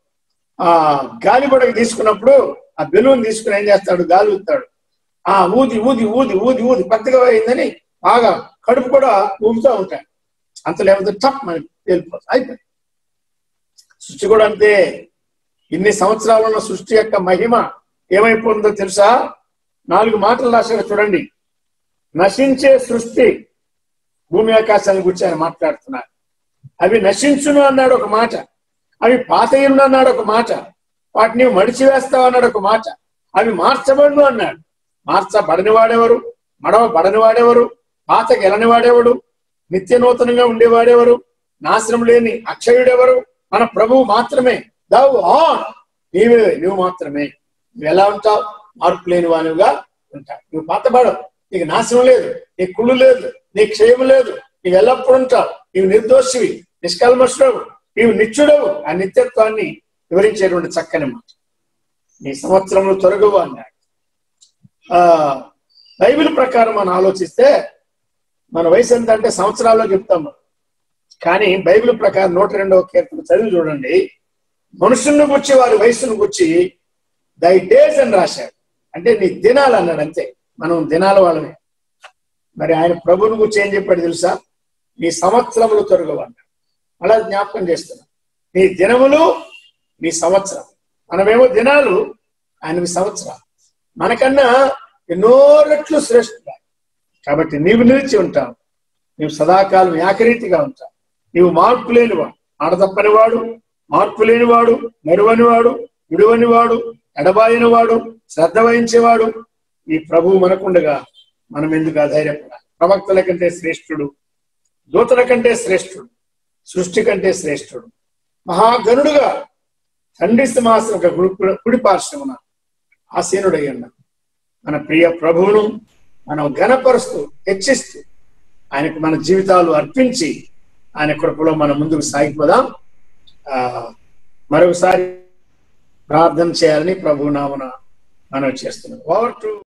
ఆ గాలి బుడగ తీసుకున్నప్పుడు ఆ బెలూన్ తీసుకుని ఏం చేస్తాడు గాలి ఊతాడు ఆ ఊది ఊది ఊది ఊది ఊది పెద్దగా అయిందని బాగా కడుపు కూడా ఊపుతూ ఉంటాడు అంత లేకపోతే టప్ మనకి వెళ్ళిపోతుంది అయిపోయింది సృష్టి కూడా అంతే ఇన్ని సంవత్సరాలు ఉన్న సృష్టి యొక్క మహిమ ఏమైపోతుందో తెలుసా నాలుగు మాటలు రాశారు చూడండి నశించే సృష్టి భూమి ఆకాశాన్ని గురించి ఆయన మాట్లాడుతున్నారు అవి నశించును అన్నాడు ఒక మాట అవి పాతయును అన్నాడు ఒక మాట వాటిని మడిచివేస్తావు అన్నాడు ఒక మాట అవి మార్చబడును అన్నాడు మార్చబడని వాడెవరు మడవ బడని వాడెవరు పాతకి ఎలని వాడెవడు నిత్య నూతనంగా ఉండేవాడెవరు నాశనం లేని అక్షయుడెవరు మన ప్రభువు మాత్రమే దవ్ ఆన్ నీవే నువ్వు మాత్రమే నువ్వు ఎలా ఉంటావు మార్పు లేని వానివిగా ఉంటావు నువ్వు పాతబడవు నీకు నాశనం లేదు నీకు కుళ్ళు లేదు నీకు క్షయం లేదు నీవు ఎల్లప్పుడు ఉంటావు నీవు నిర్దోషివి నిష్కల్మషుడవు నీవు నిత్యుడవు ఆ నిత్యత్వాన్ని వివరించేటువంటి చక్కని మాట నీ సంవత్సరంలో తొలగవు అన్నాడు ఆ బైబిల్ ప్రకారం మనం ఆలోచిస్తే మన వయసు ఎంత అంటే సంవత్సరాల్లో చెప్తాం మనం. కానీ బైబిల్ ప్రకారం నూట రెండవ కీర్తన చదివి చూడండి మనుషుల్ని గుచ్చి వారి వయసును గుచ్చి దై డేస్ అని రాశాడు అంటే నీ దినాలు అన్నాడు అంతే మనం దినాల వాళ్ళమే మరి ఆయన ప్రభుని గురించి ఏం చెప్పాడు తెలుసా నీ సంవత్సరములు తొలగవు అన్నాడు అలా జ్ఞాపకం చేస్తున్నాం నీ దినములు నీ సంవత్సరం మనమేమో దినాలు ఆయనవి సంవత్సరాలు మనకన్నా ఎన్నో రెట్లు శ్రేష్ఠుడు కాబట్టి నీవు నిలిచి ఉంటావు నీవు సదాకాలం ఏకరీతిగా ఉంటావు నీవు మార్పు లేనివాడు ఆడతప్పనివాడు మార్పు లేనివాడు మెరువనివాడు విడువనివాడు ఎడబాయనివాడు శ్రద్ధ వహించేవాడు ఈ ప్రభువు మనకుండగా మనం ఎందుకు అధైర్యపడాలి ప్రవక్తల కంటే శ్రేష్ఠుడు దూతల కంటే శ్రేష్ఠుడు సృష్టి కంటే శ్రేష్ఠుడు మహాగనుడుగా తండ్రి సింహాసనం యొక్క కుడి- కుడి పార్శ్వమున ఆసీనుడై ఉన్నాడు మన ప్రియ ప్రభువును మనం ఘనపరుస్తూ హెచ్చిస్తూ ఆయనకు మన జీవితాలు అర్పించి ఆయన కృపలో మనం ముందుకు సాగిపోదాం ఆ మరొకసారి ప్రార్థన చేయాలని ప్రభు నామన మనం చేస్తున్నాం ఓవర్ టు